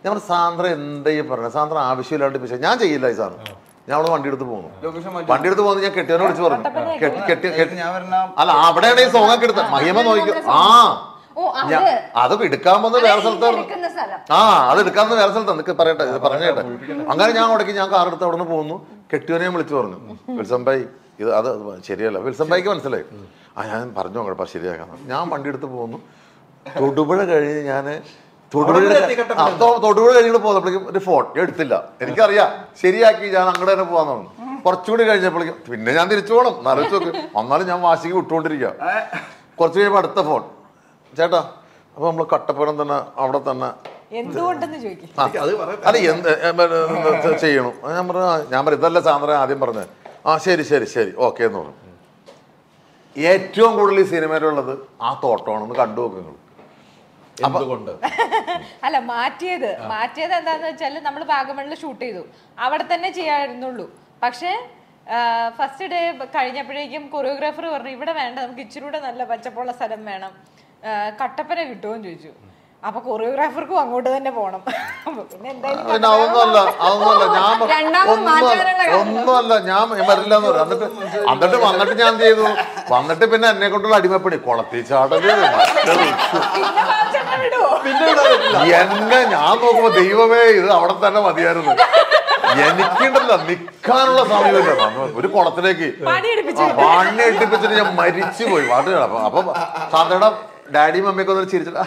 ഞാൻ പറഞ്ഞു സാന്ദ്ര എന്താ ഈ പറഞ്ഞത് സാന്ദ്ര ആവശ്യമില്ലാണ്ട് പിശ ഞാൻ ചെയ്യില്ല ഈ സാധനം ഞാൻ അവിടെ വണ്ടി എടുത്ത് പോകുന്നു ലൊക്കേഷൻ മാറ്റി വണ്ടി എടുത്ത് പോകുന്നത് ഞാൻ കെട്ടിയവനെ വിളിച്ച് പറഞ്ഞു കെട്ടി കെട്ടി കെട്ടി ഞാൻ വരണ അല്ല അവിടെയാണ് ഈ സോങ് ഒക്കെ എടുത്തത് മഹിമ നോക്കിക്കും ആ ഓ അത് ഞാൻ അതൊക്കെ എടുക്കാൻ പോകുന്നത് വേറെ സ്ഥലത്തായിരുന്നു എടുക്കുന്ന സ്ഥലം ആ അത് എടുക്കാന്ന് വേറെ സ്ഥലത്ത് നിനക്ക് പറയട്ടെ ഇത് പറഞ്ഞേട്ടെ അങ്ങനെ ഞാൻ അവിടേക്ക് ഞാൻ കാർ എടുത്ത് അവിടെ നിന്ന് പോകുന്നു കെട്ടിയവനെയും വിളിച്ചു പറഞ്ഞു വിൽസം ഭായി ഇത് അത് ശരിയല്ല വിൽസം ഭായിക്ക് മനസ്സിലായി ആ ഞാൻ പറഞ്ഞു കുഴപ്പം ശരിയാക്കാം ഞാൻ വണ്ടി എടുത്ത് പോകുന്നു തൊടുപുഴ കഴിഞ്ഞ് ഞാൻ തൊടുപുഴ ആ, തൊ- തൊടുപുഴ കഴിഞ്ഞിട്ട് പോകുന്നപ്പോഴേക്കും ഒരു ഫോൺ എടുത്തില്ല എനിക്കറിയാം ശരിയാക്കി ഞാൻ അങ്ങോട്ട് തന്നെ പോകാൻ തോന്നുന്നു കുറച്ചുകൂടി കഴിഞ്ഞപ്പോഴേക്കും പിന്നെ ഞാൻ തിരിച്ചു പോകണം നരച്ചു നോക്ക് എന്നാലും ഞാൻ വാശിക്ക് വിട്ടുകൊണ്ടിരിക്കുക കുറച്ച് കഴിയുമ്പോൾ അടുത്ത ഫോൺ ചേട്ടാ അപ്പൊ നമ്മൾ കട്ടപ്പുറം തന്നെ അവിടെ തന്നെ എന്തുകൊണ്ടെന്ന് ചോദിക്കും ആ, അല്ല എന്ത് ഏ, ഏ, ഏ, ചെയ്യണം ഞാൻ പറഞ്ഞു ആ, ഞാൻ പറഞ്ഞു ഇതല്ല സാന്ദ്ര ആദ്യം പറഞ്ഞത് ആ ശരി ശരി ശരി ഓക്കെ എന്ന് പറഞ്ഞു ഏറ്റവും കൂടുതൽ ഈ സിനിമയിലുള്ളത് ആ തോട്ടമാണെന്ന് കണ്ടു നോക്കുക നിങ്ങൾ എന്തുകൊണ്ട് അല്ല മാറ്റിയത് മാറ്റിയത് എന്താന്ന് വെച്ചാൽ നമ്മൾ വാഗമണിൽ ഷൂട്ട് ചെയ്തു അവിടെ തന്നെ ചെയ്യാറുന്നുള്ളൂ പക്ഷേ ഫസ്റ്റ് ഡേ കഴിഞ്ഞപ്പോഴേക്കും കൊറിയോഗ്രാഫർ പറഞ്ഞു ഇവിടെ വേണ്ട നമുക്ക് ഇച്ചിരി കൂടെ നല്ല പച്ചപ്പുള്ള സ്ഥലം വേണം ആ, കട്ടപ്പന കിട്ടുമോന്ന് ചോദിച്ചു അപ്പൊ കൊറിയോഗ്രാഫർക്കും അങ്ങോട്ട് തന്നെ പോണം അപ്പൊ പിന്നെ എന്തായാലും പിന്നെ അതൊന്നുമല്ല അതൊന്നുമല്ല ഞാൻ പ- രണ്ടാമത് ഒന്നുമല്ല മാറ്റാനുള്ള കാര്യം. ഒന്നുമല്ല ഞാൻ വരില്ല എന്ന് പറഞ്ഞു എന്നിട്ട് എന്നിട്ട് വന്നിട്ട് ഞാൻ എന്ത് ചെയ്തു വന്നിട്ട് പിന്നെ എന്നെ കൊണ്ടുള്ള അടിമപ്പണി കുളത്തി ചാടല് മറ്റേത് പിന്നെ ബാബുചേട്ടനെ വിടുവോ എന്നെ ഞാൻ നോക്കുമ്പോ ദൈവമേ ഇത് അവിടെ തന്നെ മതിയായിരുന്നു എനിക്കുണ്ടല്ല നിക്കാനുള്ള സമയമില്ല നമ്മ- ഒരു കുളത്തിലേക്ക് പണിയെടുപ്പിച്ചു ആ, പണി എടുപ്പിച്ചിട്ട് ഞാൻ മരിച്ചു പോയി പാട്ട് അപ്പൊ അപ്പൊ സാന്ദ്രയുടെ ഡാഡി മമ്മിയൊക്കെ ഒന്ന് ചിരിച്ചിട്ട്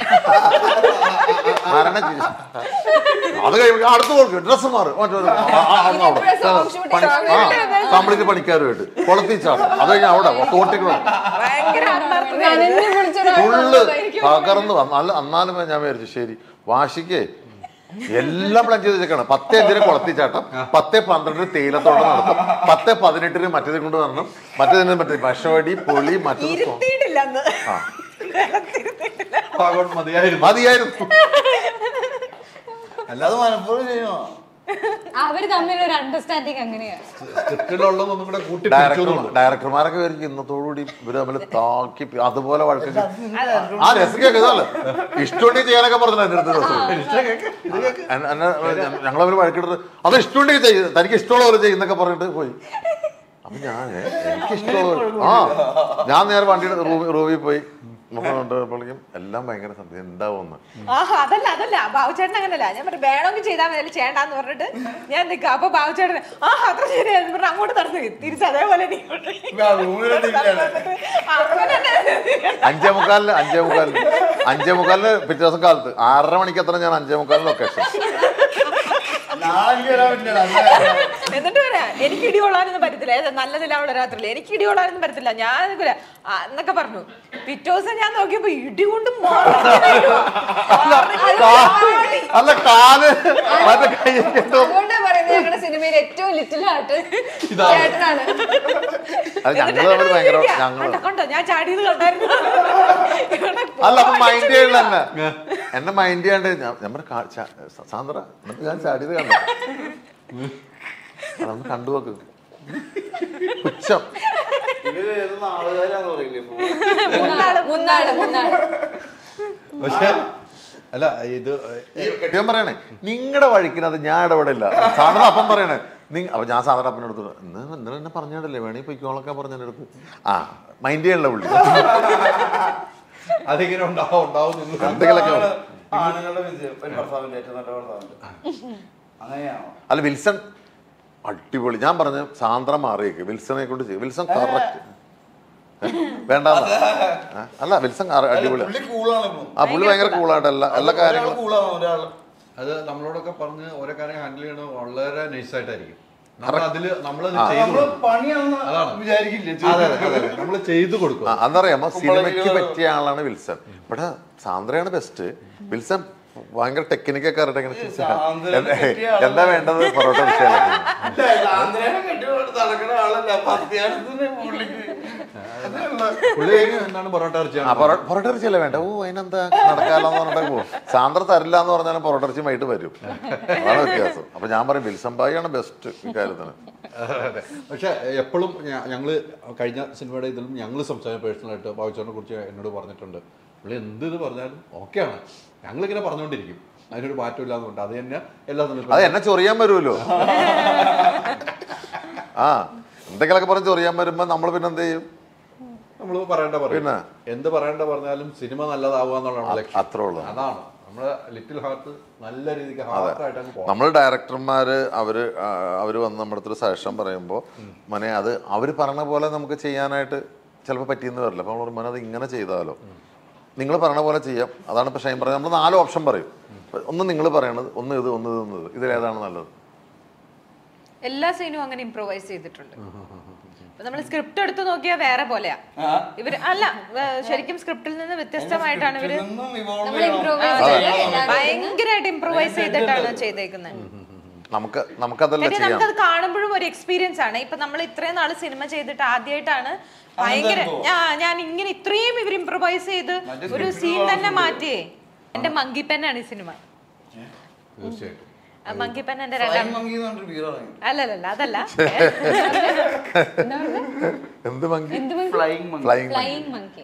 മരണം ചിരിച്ചു അത് കഴിയുമ്പോൾ അടുത്ത് കൊടുക്കും ഡ്രസ്സ് മാറും കംപ്ലീറ്റ് പണിക്കാരുമായിട്ട് കുളത്തിൽ ചാടും അത് കഴിഞ്ഞാൽ അവിടെ തോട്ടിക്കണം ഭയങ്കര ആത്മാർത്ഥത നനഞ്ഞു കുളിച്ചൊരു ഫുള്ള് തകർന്നു വന്നു അല്ല എന്നാലും ഞാൻ വിചാരിച്ചു ശരി വാശിക്ക് എല്ലാം പ്ലാൻ ചെയ്ത് വെച്ചേക്കാണ് പത്ത് അഞ്ചിന് കുളത്തി ചാട്ടം പത്ത് പന്ത്രണ്ടിന് തേയിലത്തോട്ടം നടത്തും പത്ത് പതിനെട്ടിന് മറ്റേത് കൊണ്ട് വരണം മറ്റേതിന് മറ്റേ ഭക്ഷവടി പൊളി മറ്റേത് സോ- ഇരുത്തിയിട്ടില്ല അന്ന് ആ. ഭാഗം മതിയായിരുന്നു മതിയായിരുന്നു അല്ലാതെ മനഃപൂർവ്വം ചെയ്യണോ അവര് തമ്മിൽ ഒരു അണ്ടർസ്റ്റാൻഡിങ് അങ്ങനെയാ സ്ക്രിപ്റ്റിലുള്ളതൊന്നും കൂടെ കൂട്ടി ഡയറക്ടർ പിടിച്ചു എന്നുള്ളൂ. ഡയറക്ടർമാരൊക്കെ വിചാരിക്കും ഇന്നത്തോടുകൂടി ഇവര് തമ്മിൽ താക്കി പി- അതുപോലെ വഴക്ക് ആ രസിക്കൊക്കെ ഇതല്ലേ ഇഷ്ടമുണ്ടെങ്കിൽ ചെയ്യാനൊക്കെ പറഞ്ഞു എന്റെ അടുത്ത് രസം ഞങ്ങൾ അവർ വഴക്കിട്ട് അത് ഇഷ്ടമുണ്ടെങ്കിൽ ചെയ്യും തനിക്ക് ഇഷ്ടമുള്ള പോലെ ചെയ്യുന്നൊക്കെ പറഞ്ഞിട്ട് പോയി അപ്പൊ ഞാൻ എനിക്ക് ഇഷ്ടമുള്ള പോലെ- ആ ഞാൻ നേരെ വണ്ടിയുടെ റൂമിൽ റൂമിൽ പോയി നോക്കുമ്പോഴേക്കും എല്ലാം ഭയങ്കര സത്യം എന്താവുമെന്ന് ആഹാ അതല്ല അതല്ല ബാബുചേട്ടൻ അങ്ങനല്ല ഞാൻ പറഞ്ഞു വേണമെങ്കിൽ ചെയ്താൽ മതി ചെയ്യണ്ടെന്ന് പറഞ്ഞിട്ട് ഞാൻ നിൽക്കാം അപ്പൊ ബാബുചേട്ടൻ ആ അത്ര ശരിയാന്ന് പറഞ്ഞു അങ്ങോട്ട് നടന്നു തിരിച്ച് അതേപോലെ നീ ഇങ്ങോട്ട് അങ്ങനെ തന്നെ. അഞ്ചേ മുക്കാലിന് അഞ്ചേ മുക്കാലിന് അഞ്ചേ മുക്കാലിന് പിറ്റേ ദിവസം കാലത്ത് ആറര മണിക്ക് എത്ര ഞാൻ അഞ്ചേ മുക്കാലിന് ലൊക്കേഷൻ നാളെ എനിക്ക് വരാൻ പറ്റില്ല എന്നിട്ട് പറയാ എനിക്ക് ഇടി കൊള്ളാനൊന്നും പറ്റത്തില്ല ഏത് നല്ലതില്ല അവളെ രാത്രിയിൽ എനിക്ക് ഇടി കൊള്ളാനൊന്നും പറ്റത്തില്ല ഞാൻ നിൽക്കൂല ആ, എന്നൊക്കെ പറഞ്ഞു പിറ്റേ ദിവസം ഞാൻ നോക്കിയപ്പോ ഇടി കൊണ്ട് അല്ല കാല് മറ്റേ കൈയൊക്കെ ഇട്ടു. അതുകൊണ്ടാ പറയുന്നത് ഞങ്ങളുടെ സിനിമയിൽ ഏറ്റവും ലിറ്റിൽ ആയിട്ട് ചേട്ടനാണ് അത് ഞങ്ങള് തമ്മിൽ ഭയങ്കര ഞങ്ങള് കണ്ടോ ഞാൻ ചാടിയത് കണ്ടായിരുന്നു ഇവിടെ അല്ല അപ്പൊ മൈൻഡ് ചെയ്യണില്ല എന്നെ എന്നെ മൈൻഡ് ചെയ്യാണ്ട് ഞാൻ ഞാൻ പറഞ്ഞ കാ- ചാ- സ- സാന്ദ്ര എന്നിട്ട് ഞാൻ ചാടിയത് കണ്ടു അതൊന്ന് കണ്ടു നോക്ക് പുച്ഛം ഇവര് ഏത് നാളുകാരാന്ന് പറയില്ലേ ഇപ്പൊ? മുന്നാട് മുന്നാട് മുന്നാട് പക്ഷെ അല്ല ഇത് ഞാൻ പറയണേ നിങ്ങളുടെ വഴിക്കിനത് ഞാൻ ഇടപെടില്ല സാധനം അപ്പം പറയണേ നി അപ്പൊ ഞാൻ സാധാരണ അപ്പൻ്റെ അടുത്ത് ഇന്ന് ഇന്നലെ എന്നെ പറഞ്ഞിടല്ലേ വേണേ പൊയ്ക്കോളൊക്കെ പറഞ്ഞ എൻ്റെ അടുത്ത് ആ മൈൻഡ് ചെയ്യണല്ലോ പുള്ളി അതിങ്ങനെ ഉണ്ടാവും ഉണ്ടാവും നിങ്ങൾ എന്തെങ്കിലുമൊക്കെ ആണ് ആണുങ്ങളുടെ വിജയം ഒരു ഭർത്താവിന്റെ ഏറ്റവും നല്ല ഭർത്താവിന്റെ അങ്ങനെയാണോ അല്ല വിൽസൺ അടിപൊളി ഞാൻ പറഞ്ഞു സാന്ദ്ര മാറിയേക്ക് വിൽസനെ കൊണ്ട് ചെയ്യും വിൽസൺ കറക്റ്റ് വേണ്ട അല്ല വിൽസൺ അറ- അടിപൊളി പുള്ളി കൂളാണ് ഇപ്പൊ ആ പുള്ളി ഭയങ്കര കൂളായിട്ട് എല്ലാ എല്ലാ കാര്യങ്ങളും കൂളാണ് ഒരാൾ അത് നമ്മളോടൊക്കെ പറഞ്ഞ് ഓരോ കാര്യം ഹാൻഡിൽ ചെയ്യണത് വളരെ നൈസായിട്ടായിരിക്കും നമ്മൾ അതില് നമ്മളത് ചെയ്തു നമ്മള് കൊടുക്കും. പണിയാണെന്ന് അതാണ്. വിചാരിക്കില്ല അതെ അതെ അതെ നമ്മൾ ചെയ്തു കൊടുക്കും ആ, അതറിയാമോ സിനിമയ്ക്ക് കുമ്പളങ്ങികള് പറ്റിയ ആളാണ് വിൽസൺ ഇവിടെ സാന്ദ്രയാണ് ബെസ്റ്റ് വിൽസൺ ഭയങ്കര ടെക്നിക്കൊക്കെ അറിയട്ടെ ഇങ്ങനെ സാന്ദ്രനെ എന്താ- പറ്റിയ ആള് എന്താ വേണ്ടത് പൊറോട്ട വിഷയം ആന്ധ്രേനെ കെട്ടിക്കൊണ്ട് നടക്കുന്ന ആളല്ല അപ്പൊ അത്യാവശ്യത്തിന് പുള്ളിക്ക് അതിനുള്ള പുള്ളി എന്താണ് പൊറോട്ട ആ ഇറച്ചിയാണ് പൊറോ- പൊറോട്ട ഇറച്ചിയല്ലേ വേണ്ട ഓ അതിനെന്താ നടക്കാലെന്ന് പറഞ്ഞിട്ട് പോകും സാന്ദ്ര തരില്ല എന്ന് പറഞ്ഞാലും പൊറോട്ട ഇറച്ചി വൈകിട്ട് വരും അതാണ് വ്യത്യാസം അപ്പൊ ഞാൻ പറയും വിൽസൺ ബായിയാണ് ബെസ്റ്റ് ഇക്കാര്യത്തിന് അതെ. പക്ഷെ എപ്പോഴും ഞങ്ങൾ കഴിഞ്ഞ സിനിമയുടെ ഇതിലും ഞങ്ങൾ സംസാരിച്ച പേഴ്സണലായിട്ട് ബാബുച്ചോനെ കുറിച്ച് എന്നോട് പറഞ്ഞിട്ടുണ്ട് പുള്ളി എന്ത് ഇത് പറഞ്ഞാലും ഓക്കെയാണ് ഞങ്ങളിങ്ങനെ പറഞ്ഞുകൊണ്ടിരിക്കും അതിനൊരു മാറ്റം ഇല്ലാന്നുണ്ട് അത് തന്നെ എല്ലാ അത് സമയത്തും എന്നെ ചൊറിയാൻ വരുമല്ലോ ആ എന്തെങ്കിലുമൊക്കെ പറഞ്ഞ് ചൊറിയാൻ വരുമ്പോ നമ്മൾ പിന്നെ എന്ത് ചെയ്യും നമ്മൾ പറയേണ്ട പറയും പിന്നെ? എന്ത് പറയേണ്ട പറഞ്ഞാലും സിനിമ നല്ലതാവുക എന്നുള്ളതാണ് ലക്ഷ്യം അത്രേ ഉള്ളൂ അതാണ് നമ്മുടെ ലിറ്റിൽ ഹാർട്ട് നല്ല രീതിക്ക് ഹാർട്ടായിട്ട് അങ്ങ് പോകാം നമ്മൾ ഡയറക്ടർമാര് അവര് ആ, അവര് വന്ന് നമ്മുടെ അടുത്തൊരു സജഷൻ പറയുമ്പോൾ മനെ അത് അവര് പറഞ്ഞ പോലെ നമുക്ക് ചെയ്യാനായിട്ട് ചിലപ്പോൾ പറ്റിയെന്ന് വരില്ല അപ്പോൾ നമ്മൾ മനെ അത് ഇങ്ങനെ ചെയ്താലോ നിങ്ങൾ പറഞ്ഞ പോലെ ചെയ്യാം അതാണ് ഇപ്പൊ ഷൈൻ പറഞ്ഞത് നമ്മൾ നാല് ഓപ്ഷൻ പറയും ഒന്ന് നിങ്ങൾ പറയണത് ഒന്ന് ഇത് ഒന്ന് ഇത് ഒന്ന് ഇത് ഇതിലേതാണ് നല്ലത് എല്ലാ സീനും അങ്ങനെ ഇംപ്രൂവൈസ് ചെയ്തിട്ടുണ്ട് നമ്മൾ സ്ക്രിപ്റ്റ് എടുത്ത് നോക്കിയാൽ വേറെ പോലെയാ ഇവര് അല്ല ഏ, ശരിക്കും സ്ക്രിപ്റ്റിൽ നിന്ന് വ്യത്യസ്തമായിട്ടാണ് ഇവര് നിന്നും evolve നമ്മൾ ചെയ്യണം. ഇംപ്രൂവൈസ് ചെയ്ത് ഭയങ്കരമായിട്ട് ഇംപ്രൂവൈസ് ചെയ്തിട്ടാണ് ചെയ്തേക്കുന്നത് നമുക്ക് നമുക്കതല്ല കാര്യം ചെയ്യാം നമുക്കത് കാണുമ്പോഴും ഒരു എക്സ്പീരിയൻസ് ആണ് ഇപ്പൊ നമ്മൾ ഇത്രയും നാള് സിനിമ ചെയ്തിട്ട് ആദ്യമായിട്ടാണ് ഭയങ്കര അനുഭവം. ഞാ- ഞാൻ ഇങ്ങനെ ഇത്രയും ഇവർ ഇംപ്രൂവൈസ് ചെയ്ത് മറ്റേ ഒരു script സീൻ തന്നെ കാണുമ്പോൾ. മാറ്റിയേ എന്റെ മങ്കി പെന്നാണ് ഈ സിനിമ തീർച്ചയായിട്ടും മങ്കി പെൻ എന്റെ Flying രണ്ടാം Monkey എന്ന് പറഞ്ഞൊരു beer ഇറങ്ങി. അല്ലല്ല അതല്ല എന്ത് monkey Flying Monkey. Flying flying monkey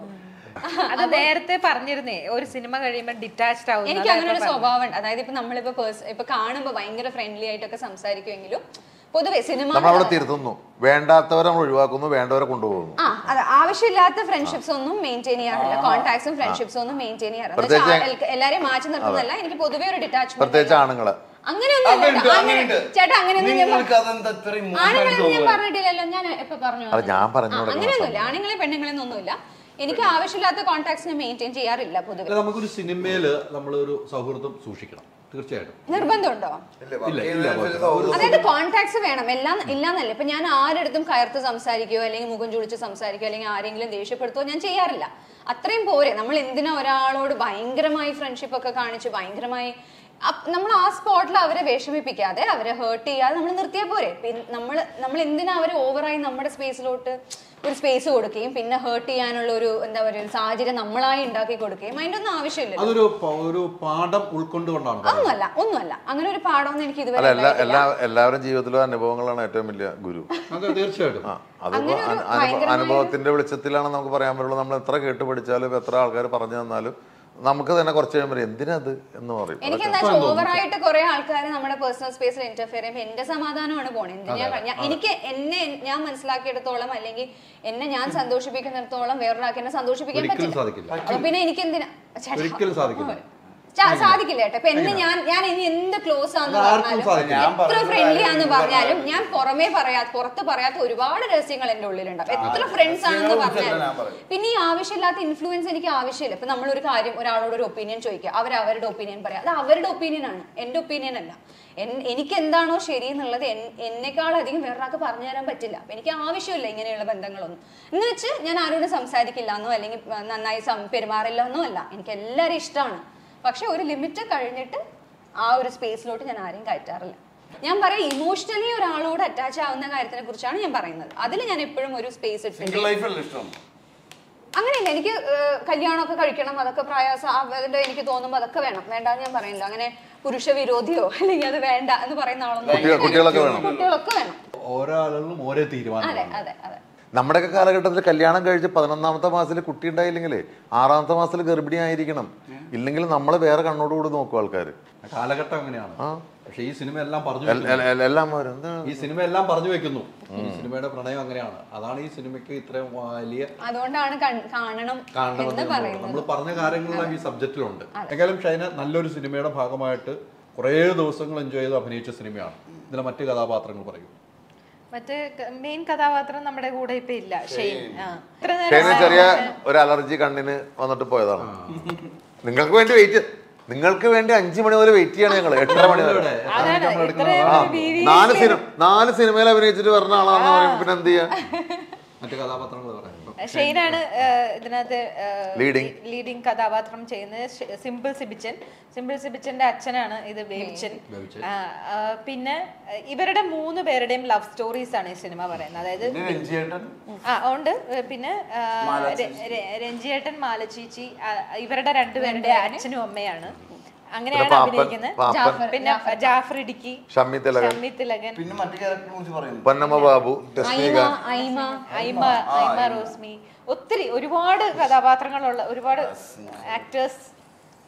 അത് നേരത്തെ പറഞ്ഞിരുന്നേ ഒരു സിനിമ കഴിയുമ്പോൾ ഡിറ്റാച്ച്ഡ് ആവും എനിക്ക് അങ്ങനെ ഒരു സ്വഭാവം ഉണ്ട് അതായത് ഇപ്പൊ നമ്മളിപ്പോ പേഴ്സ് ഇപ്പൊ കാണുമ്പോ ഭയങ്കര ഫ്രണ്ട്ലി ആയിട്ടൊക്കെ സംസാരിക്കുമെങ്കിലും പൊതുവെ സിനിമ നമ്മളവിടെ തിരുത്തുന്നു വേണ്ടാത്തവരെ നമ്മൾ ഒഴിവാക്കുന്നു വേണ്ടവരെ കൊണ്ടുപോകുന്നു ആ അതെ ആവശ്യമില്ലാത്ത ഫ്രണ്ട്ഷിപ്സ് ഒന്നും മെയിൻറ്റെയിൻ ചെയ്യാറില്ല കോൺടാക്ട്സും ഫ്രണ്ട്ഷിപ്സും ഒന്നും മെയിൻറ്റെയിൻ ചെയ്യാറില്ല എന്ന് വെച്ചാൽ പ്രത്യേകിച്ച് ആൾക്ക് എല്ലാരെയും മാറ്റി നിർത്തുന്നല്ല എനിക്ക് പൊതുവെ ഒരു ഡിറ്റാച്ച്മെന്റ് പ്രത്യേകിച്ച് ആണുങ്ങളെ അങ്ങനെയൊന്നും അതുണ്ട്, ഇല്ല. അങ്ങനെ അങ്ങനെയുണ്ട്. ചേട്ടാ അങ്ങനെയൊന്നും ഞാൻ നിങ്ങൾക്ക് അതെന്താ ഇത്രയും മോശമായിട്ട് ആണുങ്ങളെന്ന് ഞാൻ തോന്നുന്നത്? പറഞ്ഞിട്ടില്ലല്ലോ ഞാൻ എപ്പോ പറഞ്ഞു അത് ഞാൻ പറഞ്ഞു ആ, കൊടുക്കുന്ന അങ്ങനെയൊന്നുമില്ല ആണുങ്ങളെ പെണ്ണുങ്ങളെ ഒന്നുമില്ല എനിക്ക് ആവശ്യമില്ലാത്ത കോൺടാക്ട്സിനെ മെയിൻറ്റെയിൻ ചെയ്യാറില്ല പൊതുവെ അല്ല, നമുക്കൊരു സിനിമയില് നമ്മളൊരു സൗഹൃദം സൂക്ഷിക്കണം തീർച്ചയായിട്ടും നിർബന്ധമുണ്ടോ ഇല്ല, ഇല്ല, ബാക്കി ഇല്ല, ഇതിനനുസരിച്ച് ബാക്കി. സൗഹൃദം. അതായത് കോൺടാക്ട്സ് വേണം എല്ലാം ഇല്ലാന്നല്ല ഇപ്പൊ ഞാൻ ആരെടുത്തും കയർത്ത് സംസാരിക്കുകയോ അല്ലെങ്കിൽ മുഖം ചുളിച്ച് സംസാരിക്കുകയോ അല്ലെങ്കിൽ ആരെങ്കിലും ദേഷ്യപ്പെടുത്തുകയോ ഞാൻ ചെയ്യാറില്ല അത്രയും പോരെ നമ്മൾ എന്തിനാ ഒരാളോട് ഭയങ്കരമായി ഫ്രണ്ട്ഷിപ്പ് ഒക്കെ കാണിച്ച് ഭയങ്കരമായി നമ്മൾ ആ സ്പോട്ടിൽ അവരെ വിഷമിപ്പിക്കാതെ അവരെ ഹേർട്ട് ചെയ്യാതെ നമ്മൾ നിർത്തിയാൽ പോരെ നമ്മൾ നമ്മൾ എന്തിനാ അവരെ ഓവറായി നമ്മുടെ സ്പേസിലോട്ട് ഒരു സ്പേസ് കൊടുക്കുകയും പിന്നെ ഹേർട്ട് ചെയ്യാനുള്ള ഒരു എന്താ പറയുക ഒരു സാഹചര്യം നമ്മളായി ഉണ്ടാക്കി കൊടുക്കുകയും അതിൻ്റെ ഒന്നും ആവശ്യമില്ല അതൊരു പ- ഒരു പാഠം ഉൾക്കൊണ്ടുകൊണ്ടാണ് പറയുന്നത്. ഒന്നുമല്ല ഒന്നുമല്ല അങ്ങനെ ഒരു പാഠമൊന്നും എനിക്ക് അല്ല ഇതുവരെ എല്ലാ ഉണ്ടായിട്ടില്ല. എല്ലാ എല്ലാവരും ജീവിതത്തിലും അനുഭവങ്ങളാണ് ഏറ്റവും വലിയ ഗുരു അതെ തീർച്ചയായിട്ടും ആ അതിപ്പോ അങ്ങനെ ഒരു അനു- അനുഭവ- ഭയങ്കരമായ അനുഭവത്തിന്റെ വെളിച്ചത്തിലാണ് നമുക്ക് പറയാൻ പറ്റുള്ളൂ നമ്മൾ എത്ര കേട്ട് പഠിച്ചാലും എത്ര ആൾക്കാർ പറഞ്ഞു തന്നാലും നമുക്ക് തന്നെ കുറച്ച് കഴിയുമ്പോൾ എന്താ അത് എന്ന് പറയും എനിക്ക് എന്താ വെച്ചാൽ ഓവറായിട്ട് കുറെ ആൾക്കാർ നമ്മുടെ പേഴ്സണൽ സ്പേസിൽ ഇന്റർഫിയർ ചെയ്യുമ്പോൾ എന്റെ സമാധാനമാണ് പോണത് എന്തിനാ ഞാൻ- എനിക്ക് എന്നെ ഞാൻ മനസ്സിലാക്കിയെടുത്തോളം അല്ലെങ്കിൽ എന്നെ ഞാൻ സന്തോഷിപ്പിക്കുന്നിടത്തോളം വേറൊരാൾക്ക് എന്നെ സന്തോഷിപ്പിക്കാൻ ഒരിക്കലും പറ്റില്ല സാധിക്കില്ല അപ്പൊ പിന്നെ എനിക്ക് എന്തിനാ ചേട്ടാ, ഒരിക്കലും സാധിക്കില്ല ചാ- സാധിക്കില്ല കേട്ടോ ഇപ്പൊ എന്നെ ഞാൻ ഞാൻ ഇനി എന്ത് ക്ലോസ് ആന്ന് അത് ആർക്കും പറഞ്ഞാലും സാധിക്കില്ല. ഞാൻ എത്ര പറയുന്ന ഫ്രണ്ട്ലി കാര്യം ആന്ന് നിങ്ങൾ പറഞ്ഞാലും പറയുന്നത്. ഞാൻ പുറമേ പറയാത്ത പുറത്ത് പറയാത്ത ഒരുപാട് രഹസ്യങ്ങൾ എന്റെ ഉള്ളിലുണ്ടാവും എത്ര ഫ്രണ്ട്സ് ആണെന്ന് രഹസ്യങ്ങളെ കുറിച്ചല്ല പറഞ്ഞാലും ഞാൻ പറയുന്നത്. പിന്നെ ഈ ആവശ്യമില്ലാത്ത ഇൻഫ്ലുവൻസ് എനിക്ക് ആവശ്യമില്ല ഇപ്പൊ നമ്മളൊരു കാര്യം ഒരാളോട് ഒരു ഒപ്പീനിയൻ ചോദിക്കുക അവർ അവരുടെ ഒപ്പീനിയൻ പറയാം അത് അവരുടെ ഒപ്പീനിയൻ ആണ് എന്റെ ഒപ്പീനിയൻ അല്ല എൻ- എനിക്ക് എന്താണോ ശരി എന്നുള്ളത് എൻ- എന്നെക്കാളധികം വേറൊരാൾക്ക് പറഞ്ഞു തരാൻ പറ്റില്ല അപ്പൊ എനിക്ക് ആവശ്യമില്ല ഇങ്ങനെയുള്ള ബന്ധങ്ങളൊന്നും എന്ന് വെച്ച് ഞാൻ ആരോടും സംസാരിക്കില്ല എന്നോ അല്ലെങ്കിൽ ആ, നന്നായി സം- പെരുമാറില്ല എന്നോ അല്ല എനിക്ക് എല്ലാവരും ഇഷ്ടമാണ് പക്ഷെ ഒരു ലിമിറ്റ് കഴിഞ്ഞിട്ട് ആ ഒരു സ്പേസിലോട്ട് ഞാൻ ആരെയും കയറ്റാറില്ല ഞാൻ പറയാം ഇമോഷണലി ഒരാളോട് അറ്റാച്ച് ആവുന്ന കാര്യത്തിനെ കുറിച്ചാണ് ഞാൻ പറയുന്നത് അതിൽ ഞാൻ എപ്പോഴും ഒരു സ്പേസ് സിംഗിൾ ഇട്ടിട്ടുണ്ട് ലൈഫ് അല്ല ഇഷ്ടം അങ്ങനെയല്ല എനിക്ക് ഏഹ്, കല്യാണമൊക്കെ കഴിക്കണം അതൊക്കെ പ്രയാസം ആ, അതിന്റെ എനിക്ക് തോന്നുമ്പോൾ അതൊക്കെ വേണം വേണ്ടാന്ന് ഞാൻ പറയില്ല അങ്ങനെ പുരുഷ വിരോധിയോ അല്ലെങ്കിൽ അത് വേണ്ട എന്ന് പറയുന്ന ആളൊന്നും കുട്ടികൾ- അല്ല. കുട്ടികളൊക്കെ വേണം. കുട്ടികളൊക്കെ വേണം ഓരോ ആളുകളും ഓരോ അതെ തീരുമാനമാണ് അതെ അതെ നമ്മുടെയൊക്കെ കാലഘട്ടത്തിൽ കല്യാണം കഴിച്ച് പതിനൊന്നാമത്തെ മാസത്തിൽ കുട്ടി ഉണ്ടായില്ലെങ്കിൽ ആറാമത്തെ മാസത്തിൽ ഗർഭിണി ആയിരിക്കണം ഇല്ലെങ്കിൽ നമ്മൾ വേറെ കണ്ണോടുകൂടി നോക്കും ആൾക്കാർ കാലഘട്ടം അങ്ങനെയാണ് പക്ഷെ ഈ സിനിമ എല്ലാം പറഞ്ഞു എൽ- എൽ- എൽ- എല്ലാം വരും എന്താണ് ഈ സിനിമ എല്ലാം പറഞ്ഞു വെക്കുന്നു ഈ സിനിമയുടെ പ്രണയം അങ്ങനെയാണ് അതാണ് ഈ സിനിമയ്ക്ക് ഇത്രയും വലിയ അതുകൊണ്ടാണ് കൺ- കാണണം എന്ന് കാണണമെന്ന് പറയുന്നത് നമ്മൾ പറഞ്ഞ കാര്യങ്ങളെല്ലാം ഈ സബ്ജക്റ്റിലുണ്ട് എങ്കിലും ഷൈന നല്ലൊരു സിനിമയുടെ ഭാഗമായിട്ട് കുറേ ദിവസങ്ങൾ എൻജോയ് ചെയ്ത് അഭിനയിച്ച സിനിമയാണ് ഇതിലെ മറ്റ് കഥാപാത്രങ്ങൾ പറയും മറ്റേ മെയിൻ കഥാപാത്രം നമ്മുടെ കൂടെ ഇപ്പൊ ഇല്ല ഷെയ്ൻ ആ ഇത്ര ഷെയ്ന് നേരം ചെറിയ ഒരു അലർജി കണ്ണിന് വന്നിട്ട് പോയതാണ് നിങ്ങൾക്ക് വേണ്ടി വെയിറ്റ് നിങ്ങൾക്ക് വേണ്ടി അഞ്ചു മണി വരെ വെയിറ്റ് ചെയ്യണം ഞങ്ങൾ എട്ടര മണി വരെ അതാണ് ഇത്രയും ആ, ഒരു വീതി നാല് സിനിമ നാല് സിനിമയിൽ അഭിനയിച്ചിട്ട് വരുന്ന ആളാന്ന് പറയുമ്പോൾ പിന്നെ എന്ത് ചെയ്യാ മറ്റ് കഥാപാത്രങ്ങൾ പറയാം ഷെയ്നാണ് ഏഹ്, ഇതിനകത്ത് Leading. ലീഡിങ് കഥാപാത്രം ചെയ്യുന്നത് ഷെ- സിമ്പിൾ സിബിച്ചൻ സിമ്പിൾ സിബിച്ചന്റെ അച്ഛനാണ് ഇത് ബേബിച്ചൻ ആ, ആ, പിന്നെ ഏഹ്, ഇവരുടെ മൂന്ന് പേരുടെയും ലവ് സ്റ്റോറീസ് ആണ് ഈ സിനിമ പറയുന്നത് അതായത് പിന്നെ രഞ്ജിയേട്ടൻ ആ ഉണ്ട് ഏഹ്, പിന്നെ ആ, ര- ര- രഞ്ജിയേട്ടൻ മാലച്ചീച്ചി ആ, ഇവരുടെ രണ്ടുപേരുടെ അച്ഛനും അമ്മയാണ് അങ്ങനെയാണ് പിന്നെ പാപ്പൻ, അഭിനയിക്കുന്നത് പാപ്പൻ. ജാഫർ- പിന്നെ ജാഫർ ഇടുക്കി ഷമ്മി തിലകൻ ഷമ്മി തിലകൻ പിന്നെ മറ്റു ക്യാരക്ടറിനെ കുറിച്ച് പറയുന്നു പൊന്നമ്മ ബാബു ഐമ രശ്മികാന്ത് ഐമ ഐമ ഐമ റോസ്മി ഒത്തിരി ഒരുപാട് കഥാപാത്രങ്ങളുള്ള ഒരുപാട് ആക്ടേഴ്സ്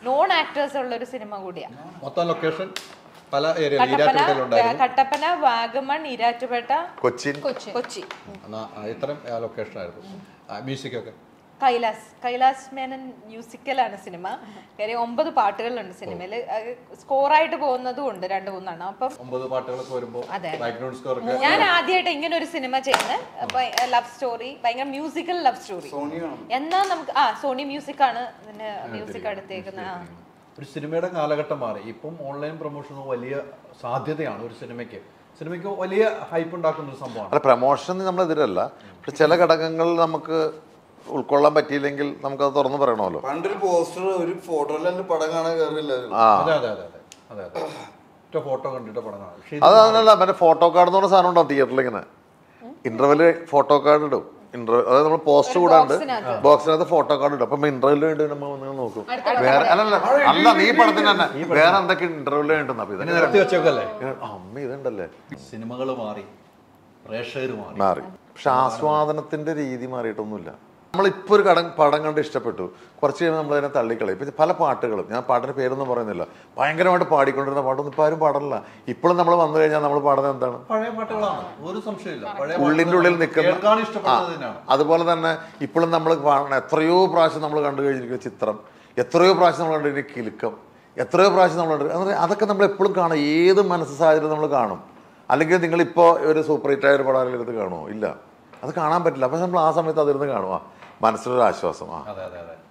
നോൺ ആക്ടേഴ്സ് ഉള്ള ഒരു സിനിമ കൂടിയാണ് മൊത്തം ലൊക്കേഷൻ പല ഏരിയ കട്ടപ്പന ഈരാറ്റുപേട്ടയിലുണ്ടായിരുന്നു കട്ടപ്പന വാഗമൺ ഈരാറ്റുപേട്ട കൊച്ചിൻ കൊച്ചി കൊച്ചി എന്നാ, ആ, ഇത്രയും ലൊക്കേഷൻ ആയിരുന്നു മ്യൂസിക് ഒക്കെ കൈലാസ് കൈലാസ് മേനൻ മ്യൂസിക്കലാണ് സിനിമ കാര്യം ഒമ്പത് പാട്ടുകളുണ്ട് സിനിമയിൽ സ്കോറായിട്ട് പോകുന്നതും ഉണ്ട് രണ്ട് മൂന്നെണ്ണം അപ്പം ഒമ്പത് പാട്ടുകളൊക്കെ വരുമ്പോൾ അതെ. ബാക്ക്ഗ്രൗണ്ട് സ്കോർ ഒക്കെ ഞാൻ ആദ്യമായിട്ട് ഇങ്ങനെ ഒരു സിനിമ ചെയ്യുന്നത് ലവ് സ്റ്റോറി ഭയങ്കര മ്യൂസിക്കൽ ലവ് സ്റ്റോറി സോണിയാണ് എന്നാ നമുക്ക് ആ സോണി മ്യൂസിക് ആണ് ഇതിന് മ്യൂസിക് എടുത്തേക്കുന്നത് ആ ഒരു സിനിമയുടെ കാലഘട്ടം മാറി ഇപ്പം ഓൺലൈൻ പ്രൊമോഷൻ വലിയ സാധ്യതയാണ് ഒരു സിനിമയ്ക്ക് സിനിമയ്ക്ക് വലിയ ഹൈപ്പ് ഉണ്ടാക്കുന്ന ഒരു സംഭവമാണ് അല്ല പ്രമോഷൻ നമ്മൾ എതിരല്ല പക്ഷെ ചില ഘടകങ്ങൾ നമുക്ക് ഉൾക്കൊള്ളാൻ പറ്റിയില്ലെങ്കിൽ നമുക്കത് തുറന്നു പറയണമല്ലോ പണ്ടൊരു പോസ്റ്റർ ഒരു ഫോട്ടോയിലെല്ലാം പടം കാണാൻ കയറില്ല ആ അതെ അതെ അതെ അതെ അതെ അതെ ഒറ്റ ഫോട്ടോ കണ്ടിട്ട് പടം കാണാം പക്ഷേ ഇത് അത് അതല്ല മറ്റേ ഫോട്ടോ കാർഡ് എന്ന് പറഞ്ഞ സാധനം ഉണ്ടാവും തിയേറ്ററിൽ ഇങ്ങനെ ഇന്റർവെല് ഫോട്ടോ കാർഡ് ഇടും ഇന്റർവെൽ അതായത് നമ്മൾ പോസ്റ്റ് കൂടാണ്ട് ബോക്സിനകത്ത് ഫോട്ടോ കാർഡ് ഇടും അപ്പം ഇന്റർവെല് വേണ്ടി നമ്മൾ വന്ന് നോക്കും വേറെ അല്ലല്ല അല്ല നീ പടത്തിന് തന്നെ വേറെ എന്തൊക്കെ ഇന്റർവെല് വേണ്ടെന്ന് അപ്പൊ ഇനി ഇതിന് നിരത്തി വെച്ചേക്കല്ലേ അമ്മ ഇതുണ്ടല്ലേ സിനിമകൾ മാറി പ്രേക്ഷകർ മാറി മാറി പക്ഷെ ആസ്വാദനത്തിന്റെ രീതി മാറിയിട്ടൊന്നുമില്ല നമ്മളിപ്പോൾ ഒരു കടം പടം കണ്ട് ഇഷ്ടപ്പെട്ടു കുറച്ച് കഴിയുമ്പോൾ നമ്മൾ അതിനെ തള്ളിക്കളയും ഇപ്പം പല പാട്ടുകളും ഞാൻ പാട്ടിന്റെ പേരൊന്നും പറയുന്നില്ല ഭയങ്കരമായിട്ട് പാടിക്കൊണ്ടിരുന്ന പാട്ടൊന്നും ഇപ്പം ആരും പാടില്ല ഇപ്പോഴും നമ്മൾ വന്നു കഴിഞ്ഞാൽ നമ്മൾ പാടുന്നത് എന്താണ് പഴയ പാട്ടുകളാണ് ഒരു സംശയമില്ല പഴയ ഉള്ളിൻ്റെ ഉള്ളിൽ നിൽക്കുന്ന കേൾക്കാൻ ആ, ഇഷ്ടപ്പെട്ടത് തന്നെയാണ് അതുപോലെ തന്നെ ഇപ്പോഴും നമ്മൾ കാണണം എത്രയോ പ്രാവശ്യം നമ്മൾ കണ്ടു കഴിഞ്ഞിരിക്കുന്ന ചിത്രം എത്രയോ പ്രാവശ്യം നമ്മൾ കണ്ടിരിക്കുന്ന കിലുക്കം എത്രയോ പ്രാവശ്യം നമ്മൾ കണ്ടു അങ്ങനെ അതൊക്കെ നമ്മൾ എപ്പോഴും കാണും ഏത് മനസ്സ് സാഹചര്യം നമ്മൾ കാണും അല്ലെങ്കിൽ നിങ്ങളിപ്പോൾ ഒരു സൂപ്പർ ഹിറ്റ് ആയ ഒരു പടം ആരെങ്കിലും എടുത്ത് കാണുമോ ഇല്ല അത് കാണാൻ പറ്റില്ല അപ്പം നമ്മൾ ആ സമയത്ത് അതിരുന്ന് കാണുക മനസ്സിലൊരു ആശ്വാസം ആ അതെ അതെ അതെ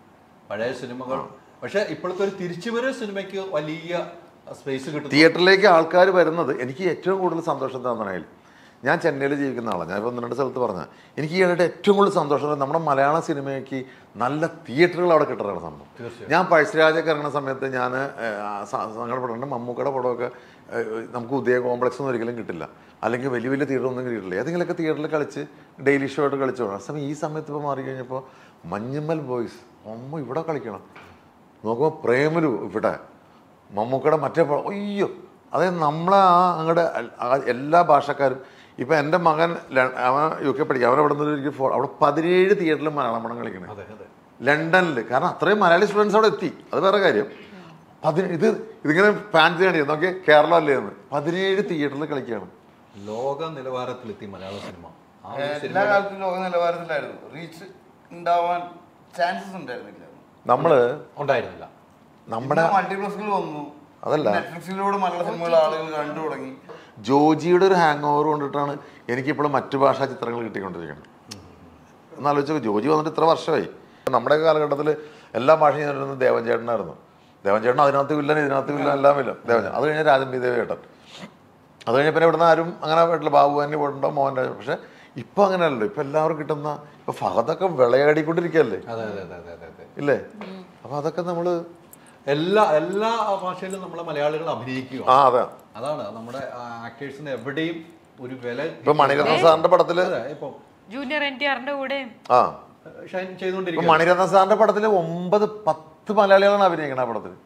പഴയ സിനിമകൾ പക്ഷെ ഇപ്പോഴത്തെ ഒരു തിരിച്ചുവരവ് സിനിമയ്ക്ക് വലിയ സ്പേസ് കിട്ടും തിയേറ്ററിലേക്ക് ആൾക്കാർ വരുന്നത് എനിക്ക് ഏറ്റവും കൂടുതൽ സന്തോഷം തന്നതിൽ ഞാൻ ചെന്നൈയിൽ ജീവിക്കുന്ന ആളാണ് ഞാൻ ഇപ്പോൾ ഒന്ന് രണ്ട് സ്ഥലത്ത് പറഞ്ഞ എനിക്ക് ഈ ഇടയിട്ട് ഏറ്റവും കൂടുതൽ സന്തോഷം നമ്മുടെ മലയാള സിനിമയ്ക്ക് നല്ല തിയേറ്ററുകൾ അവിടെ കിട്ടുന്നതാണ് സംഭവം ഞാൻ പഴശ്ശിരാജൊക്കെ ഇറങ്ങുന്ന സമയത്ത് ഞാൻ സങ്കടപ്പെടുന്നുണ്ട് മമ്മൂക്കയുടെ പടമൊക്കെ ഏഹ്, നമുക്ക് ഉദയ കോംപ്ലക്സ് ഒന്നും ഒരിക്കലും കിട്ടില്ല അല്ലെങ്കിൽ വലിയ വലിയ തിയേറ്റർ ഒന്നും കിട്ടില്ല ഏതെങ്കിലുമൊക്കെ തിയേറ്ററിൽ കളിച്ച് ഡെയിലി ഷോ ആയിട്ട് കളിച്ചു പോകണം സമയം ഈ സമയത്ത് ഇപ്പോൾ മാറി കഴിഞ്ഞപ്പോൾ മഞ്ഞമ്മൽ ബോയ്സ് അമ്മ ഇവിടെ കളിക്കണം നോക്കുമ്പോൾ പ്രേമലു ഇവിടെ മമ്മൂക്കയുടെ മറ്റേ പടം അയ്യോ അതായത് നമ്മളെ ആ അങ്ങോട്ട് എല്ലാ ഭാഷക്കാരും ഇപ്പം എൻ്റെ മകൻ ല- അവൻ യു കെ പഠിക്കും അവൻ അവിടെ നിന്ന് എനിക്ക് ഫോ അവിടെ പതിനേഴ് തിയേറ്ററിൽ മലയാളം പടം കളിക്കണേ അതെ അതെ ലണ്ടനിൽ കാരണം അത്രയും മലയാളി സ്റ്റുഡൻസ് അവിടെ എത്തി അത് വേറെ കാര്യം പതിന ഇത് ഇതിങ്ങനെ ഫാൻസി കാണിച്ചു നോക്കി കേരളം അല്ലേ എന്ന് പതിനേഴ് തിയേറ്ററിൽ കളിക്കുകയാണ് ലോക നിലവാരത്തിലെത്തി മലയാള സിനിമ ആ ഒരു എല്ലാ സിനിമ കാലത്തും ലോക നിലവാരത്തിലായിരുന്നു റീച്ച് ഉണ്ടാവാൻ ചാൻസസ് ഉണ്ടായിരുന്നില്ല നമ്മൾ ഉണ്ടായിരുന്നില്ല നമ്മുടെ മൾട്ടിപ്ലക്സുകൾ വന്നു അതല്ല. നെറ്റ്ഫ്ലിക്സിലൂടെ മലയാള സിനിമകൾ ആളുകൾ കണ്ടു തുടങ്ങി ജോജിയുടെ ഒരു ഹാങ് ഓവർ കൊണ്ടിട്ടാണ് എനിക്കിപ്പോഴും മറ്റു ഭാഷാ ചിത്രങ്ങൾ കിട്ടിക്കൊണ്ടിരിക്കുന്നത് എന്നാലോചിച്ചു ജോജി വന്നിട്ട് ഇത്ര വർഷമായി നമ്മുടെ കാലഘട്ടത്തിൽ എല്ലാ ഭാഷയും ഞാനിരുന്നത് ദേവൻ ചേട്ടനായിരുന്നു ദേവൻ ചേട്ടൻ അതിനകത്ത് വില്ലൻ ഇതിനകത്ത് വില്ലൻ എല്ലാം വില്ലൻ ദേവൻ ചേട്ടൻ അത് കഴിഞ്ഞാൽ രാജൻ ബി ദേവ് ചേട്ടൻ അത് കഴിഞ്ഞ പിന്നെ ഇവിടുന്ന് ആരും അങ്ങനെ പോയിട്ടില്ല ബാബു തന്നെ പോയിട്ടുണ്ടോ മോഹൻ രാജ പക്ഷെ ഇപ്പൊ അങ്ങനെയല്ലല്ലോ ഇപ്പൊ എല്ലാവരും കിട്ടുന്ന ഇപ്പൊ ഫഹദൊക്കെ വിളയാടിക്കൊണ്ടിരിക്കുകയല്ലേ അതെ അതെ അതെ അതെ അതെ അതെ ഇല്ലേ അപ്പൊ അതൊക്കെ നമ്മള് എല്ലാ എല്ലാ ഭാഷയിലും നമ്മളെ മലയാളികൾ അഭിനയിക്കുക ആ അതെ അതാണ് നമ്മുടെ ആക്ടേഴ്സിന് എവിടെയും ഒരു വില ഇപ്പൊ മണിരത്ന സാറിന്റെ പടത്തില് അതെ ഇപ്പം ജൂനിയർ എൻ ടി ആറിന്റെ കൂടെ ആ ഷൈൻ ഇപ്പൊ ചെയ്തുകൊണ്ടിരിക്കുക മണിരത്ന സാറിന്റെ പടത്തില് ഒമ്പത് പത്ത് മലയാളികളാണ് അഭിനയിക്കുന്നത് ആ പടത്തിൽ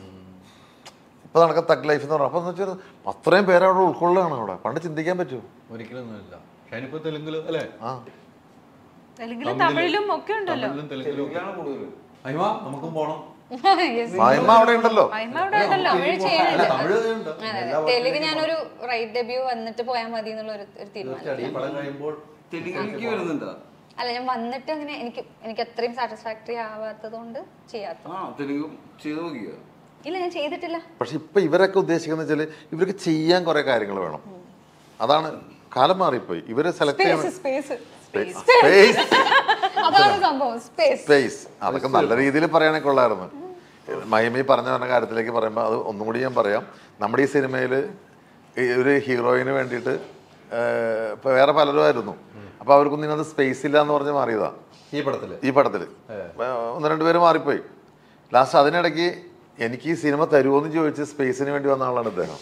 ഇപ്പൊ നടക്ക തഗ് ലൈഫ് എന്ന് പറഞ്ഞാൽ അപ്പൊ എന്ന് വെച്ചാൽ അത്രയും പേര് അവിടെ ഉൾക്കൊള്ളുകയാണ് അവിടെ പണ്ട് ചിന്തിക്കാൻ പറ്റുമോ ഒരിക്കലും ഇല്ല ഷൈൻ ഇപ്പൊ തെലുങ്കില് അല്ലേ ആ അല്ലെങ്കിൽ തമിഴിലും ഒക്കെ ഉണ്ടല്ലോ തമിഴിലും തെലുങ്കിലും ഇതാണ് കൂടുതൽ അയ്യോ നമുക്കും പോണം Yes. മഹിമ അവിടെ ഉണ്ടല്ലോ മഹിമ അവിടെ ഉണ്ടല്ലോ തമിഴ് അല്ല, ചെയ്യണില്ല തമിഴ് ഉണ്ട് അതെ, എല്ലാ അതെ. തെലുങ്ക് ഞാനൊരു റൈറ്റ് ഡെബ്യൂ വന്നിട്ട് പോയാൽ മതി എന്നുള്ള ഒരു ഒരു തീരുമാനം തീർച്ചയായിട്ടും ഈ പടം കഴിയുമ്പോൾ തെലുങ്കിലേക്ക് വരുന്നുണ്ടോ അല്ല ഞാൻ വന്നിട്ട് അങ്ങനെ എനിക്ക് എനിക്ക് അത്രയും സാറ്റിസ്ഫാക്ടറി ആവാത്തത് കൊണ്ട് ചെയ്യാത്ത ആ തെലുങ്ക് ചെയ്തു നോക്കിയോ ഇല്ല ഞാൻ ചെയ്തിട്ടില്ല പക്ഷെ ഇപ്പൊ ഇവരൊക്കെ ഉദ്ദേശിക്കുന്ന വെച്ചാല് ഇവർക്ക് ചെയ്യാൻ കുറെ കാര്യങ്ങൾ വേണം അതാണ് കാലം മാറിപ്പോയി ഇവര് സെലക്ട് സ്പേസ് ചെയ്യുന്ന സ്പേസ് സ്പേസ് അതാണ് സംഭവം സ്പേസ് സ്പേസ് അതൊക്കെ നല്ല രീതിയിൽ പറയാനൊക്കെ ഉള്ളായിരുന്നു മഹിമി പറഞ്ഞ പറഞ്ഞ കാര്യത്തിലേക്ക് പറയുമ്പോൾ അത് ഒന്നും കൂടി ഞാൻ പറയാം നമ്മുടെ ഈ സിനിമയിൽ ഒരു ഹീറോയിന് വേണ്ടിയിട്ട് ഏഹ്, ഇപ്പൊ വേറെ പലരും ആയിരുന്നു അപ്പൊ അവർക്കൊന്നും ഇതിനകത്ത് സ്പേസ് ഇല്ല എന്ന് പറഞ്ഞ് മാറിയതാ ഈ പടത്തില് ഈ പടത്തിൽ ഒന്ന് രണ്ട് പേര് മാറിപ്പോയി ലാസ്റ്റ് അതിനിടയ്ക്ക് എനിക്ക് ഈ സിനിമ തരുമോന്ന് ചോദിച്ച് സ്പേസിന് വേണ്ടി വന്ന ആളാണ് ഇദ്ദേഹം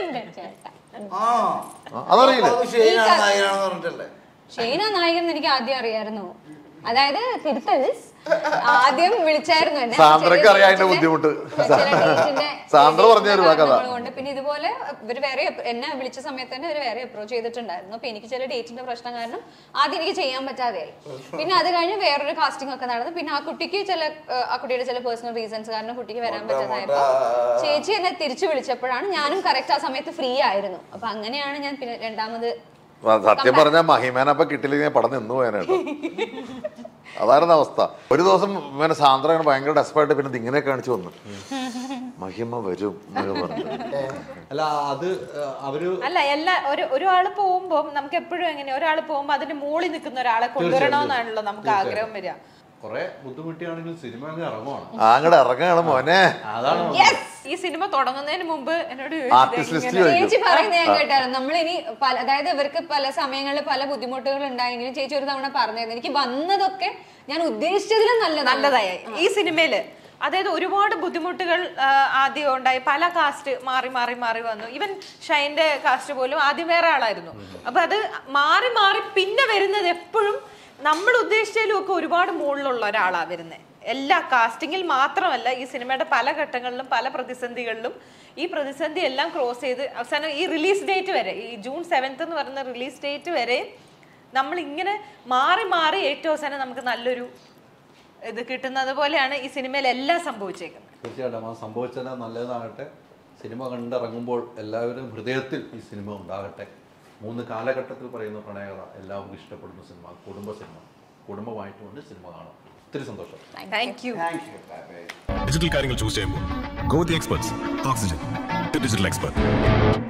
ആ ആ, അതറിയില്ലേ അത് ഷെയ്നാണ് നായകനാണെന്ന് പറഞ്ഞിട്ടല്ലേ ഷെയ്ന നായകൻ എന്ന് എനിക്ക് ആദ്യം അറിയായിരുന്നു അതായത് തിരുത്തൽസ് ആദ്യം വിളിച്ചായിരുന്നു എന്നെ സാന്ദ്രയ്ക്ക് ചെറിയ അറിയാം അതിന്റെ date ന്റെ- ബുദ്ധിമുട്ട്. ചില date ന്റെ സാന്ദ്ര പറഞ്ഞു തരും ആ കഥ. കാരണങ്ങൾ കൊണ്ട് പിന്നെ ഇതുപോലെ ഇവര് വേറെ എന്നെ വിളിച്ച സമയത്ത് തന്നെ ഇവര് വേറെ അപ്രോച്ച് ചെയ്തിട്ടുണ്ടായിരുന്നു അപ്പൊ എനിക്ക് ചില ഡേറ്റിന്റെ പ്രശ്നം കാരണം ആദ്യം എനിക്ക് ചെയ്യാൻ പറ്റാതെയായി പിന്നെ അത് കഴിഞ്ഞ് വേറൊരു കാസ്റ്റിംഗ് ഒക്കെ നടന്നു പിന്നെ ആ കുട്ടിക്ക് ചില ഏഹ്, ആ കുട്ടിയുടെ ചില പേഴ്സണൽ റീസൺസ് കാരണം കുട്ടിക്ക് വരാൻ പറ്റാതായപ്പോ ചേച്ചി എന്നെ തിരിച്ചു വിളിച്ചപ്പോഴാണ് ഞാനും കറക്റ്റ് ആ സമയത്ത് ഫ്രീ ആയിരുന്നു അപ്പൊ അങ്ങനെയാണ് ഞാൻ പിന്നെ രണ്ടാമത് സത്യം പറഞ്ഞാൽ മഹിമേന അപ്പൊ കിട്ടില്ലെങ്കിൽ പടം നിന്നു പോയാനാട്ടോ അതായിരുന്നു അവസ്ഥ ഒരു ദിവസം ഇങ്ങനെ സാന്ദ്ര ഇങ്ങനെ ഭയങ്കര ഡെസ്പായിട്ട് പിന്നെ ഇത് ഇങ്ങനെ കാണിച്ചു വന്നു മഹിമ വരും എന്നൊക്കെ പറഞ്ഞു അല്ല അത് ആ, അവര് അല്ല എല്ലാ ഒരു ഒരാൾ പോകുമ്പോൾ നമുക്ക് എപ്പോഴും എങ്ങനെ ഒരാൾ പോകുമ്പോൾ അതിന്റെ മുകളിൽ നിൽക്കുന്ന ഒരാളെ കൊണ്ടുവരണമെന്നാണല്ലോ നമുക്ക് ആഗ്രഹം വരിക കുറെ ബുദ്ധിമുട്ടിയാണെങ്കിൽ സിനിമ അങ്ങ് ഇറങ്ങുവാണ് ആ അങ്ങോട്ട് ഇറങ്ങാണ് മോനെ അതാണ് ഈ സിനിമ തുടങ്ങുന്നതിന് മുമ്പ് എന്നോട് ആർട്ടിസ്റ്റ് ലിസ്റ്റ് ചോദിക്കും ചേച്ചി പറയുന്നത് ഞാൻ കേട്ടായിരുന്നു നമ്മളിനി പല അതായത് ഇവർക്ക് പല സമയങ്ങളിൽ പല ബുദ്ധിമുട്ടുകൾ ഉണ്ടായെങ്കിലും ചേച്ചി ഒരു തവണ പറഞ്ഞായിരുന്നു എനിക്ക് വന്നതൊക്കെ ഞാൻ ഉദ്ദേശിച്ചതിലും നല്ലതാണ് നല്ലതായി ഈ സിനിമയില് അതായത് ഒരുപാട് ബുദ്ധിമുട്ടുകൾ ആ, ആദ്യം ഉണ്ടായി പല കാസ്റ്റ് മാറി മാറി മാറി വന്നു ഈവൻ ഷൈന്റെ കാസ്റ്റ് പോലും ആദ്യം വേറെ ആളായിരുന്നു അപ്പൊ അത് മാറി മാറി പിന്നെ വരുന്നത് എപ്പോഴും നമ്മൾ ഉദ്ദേശിച്ചതിലും ഒക്കെ ഒരുപാട് മുകളിലുള്ള ഒരാളാ വരുന്നത് എല്ലാ കാസ്റ്റിങ്ങിൽ മാത്രമല്ല ഈ സിനിമയുടെ പല ഘട്ടങ്ങളിലും പല പ്രതിസന്ധികളിലും ഈ പ്രതിസന്ധി എല്ലാം ക്രോസ് ചെയ്ത് അവസാനം ഈ റിലീസ് ഡേറ്റ് വരെ ഈ ജൂൺ സെവൻത്ത് എന്ന് പറയുന്ന റിലീസ് ഡേറ്റ് വരെ നമ്മൾ ഇങ്ങനെ മാറി മാറി ഏറ്റവും അവസാനം നമുക്ക് നല്ലൊരു ഇത് കിട്ടുന്നത് പോലെയാണ് ഈ സിനിമയിൽ എല്ലാം സംഭവിച്ചേക്കുന്നത് തീർച്ചയായിട്ടും ആ സംഭവിച്ചത് നല്ലതാകട്ടെ സിനിമ കണ്ടിറങ്ങുമ്പോൾ എല്ലാവരും ഹൃദയത്തിൽ ഈ സിനിമ ഉണ്ടാകട്ടെ മൂന്ന് കാലഘട്ടത്തിൽ പറയുന്ന പ്രണയകഥ എല്ലാവർക്കും ഇഷ്ടപ്പെടുന്ന സിനിമ കുടുംബ സിനിമ കുടുംബമായിട്ടുകൊണ്ട് സിനിമ കാണാം ഒത്തിരി സന്തോഷം thank you thank you bye bye digital കാര്യങ്ങൾ ചൂസ് ചെയ്യുമ്പോൾ go the experts Oxygen digital expert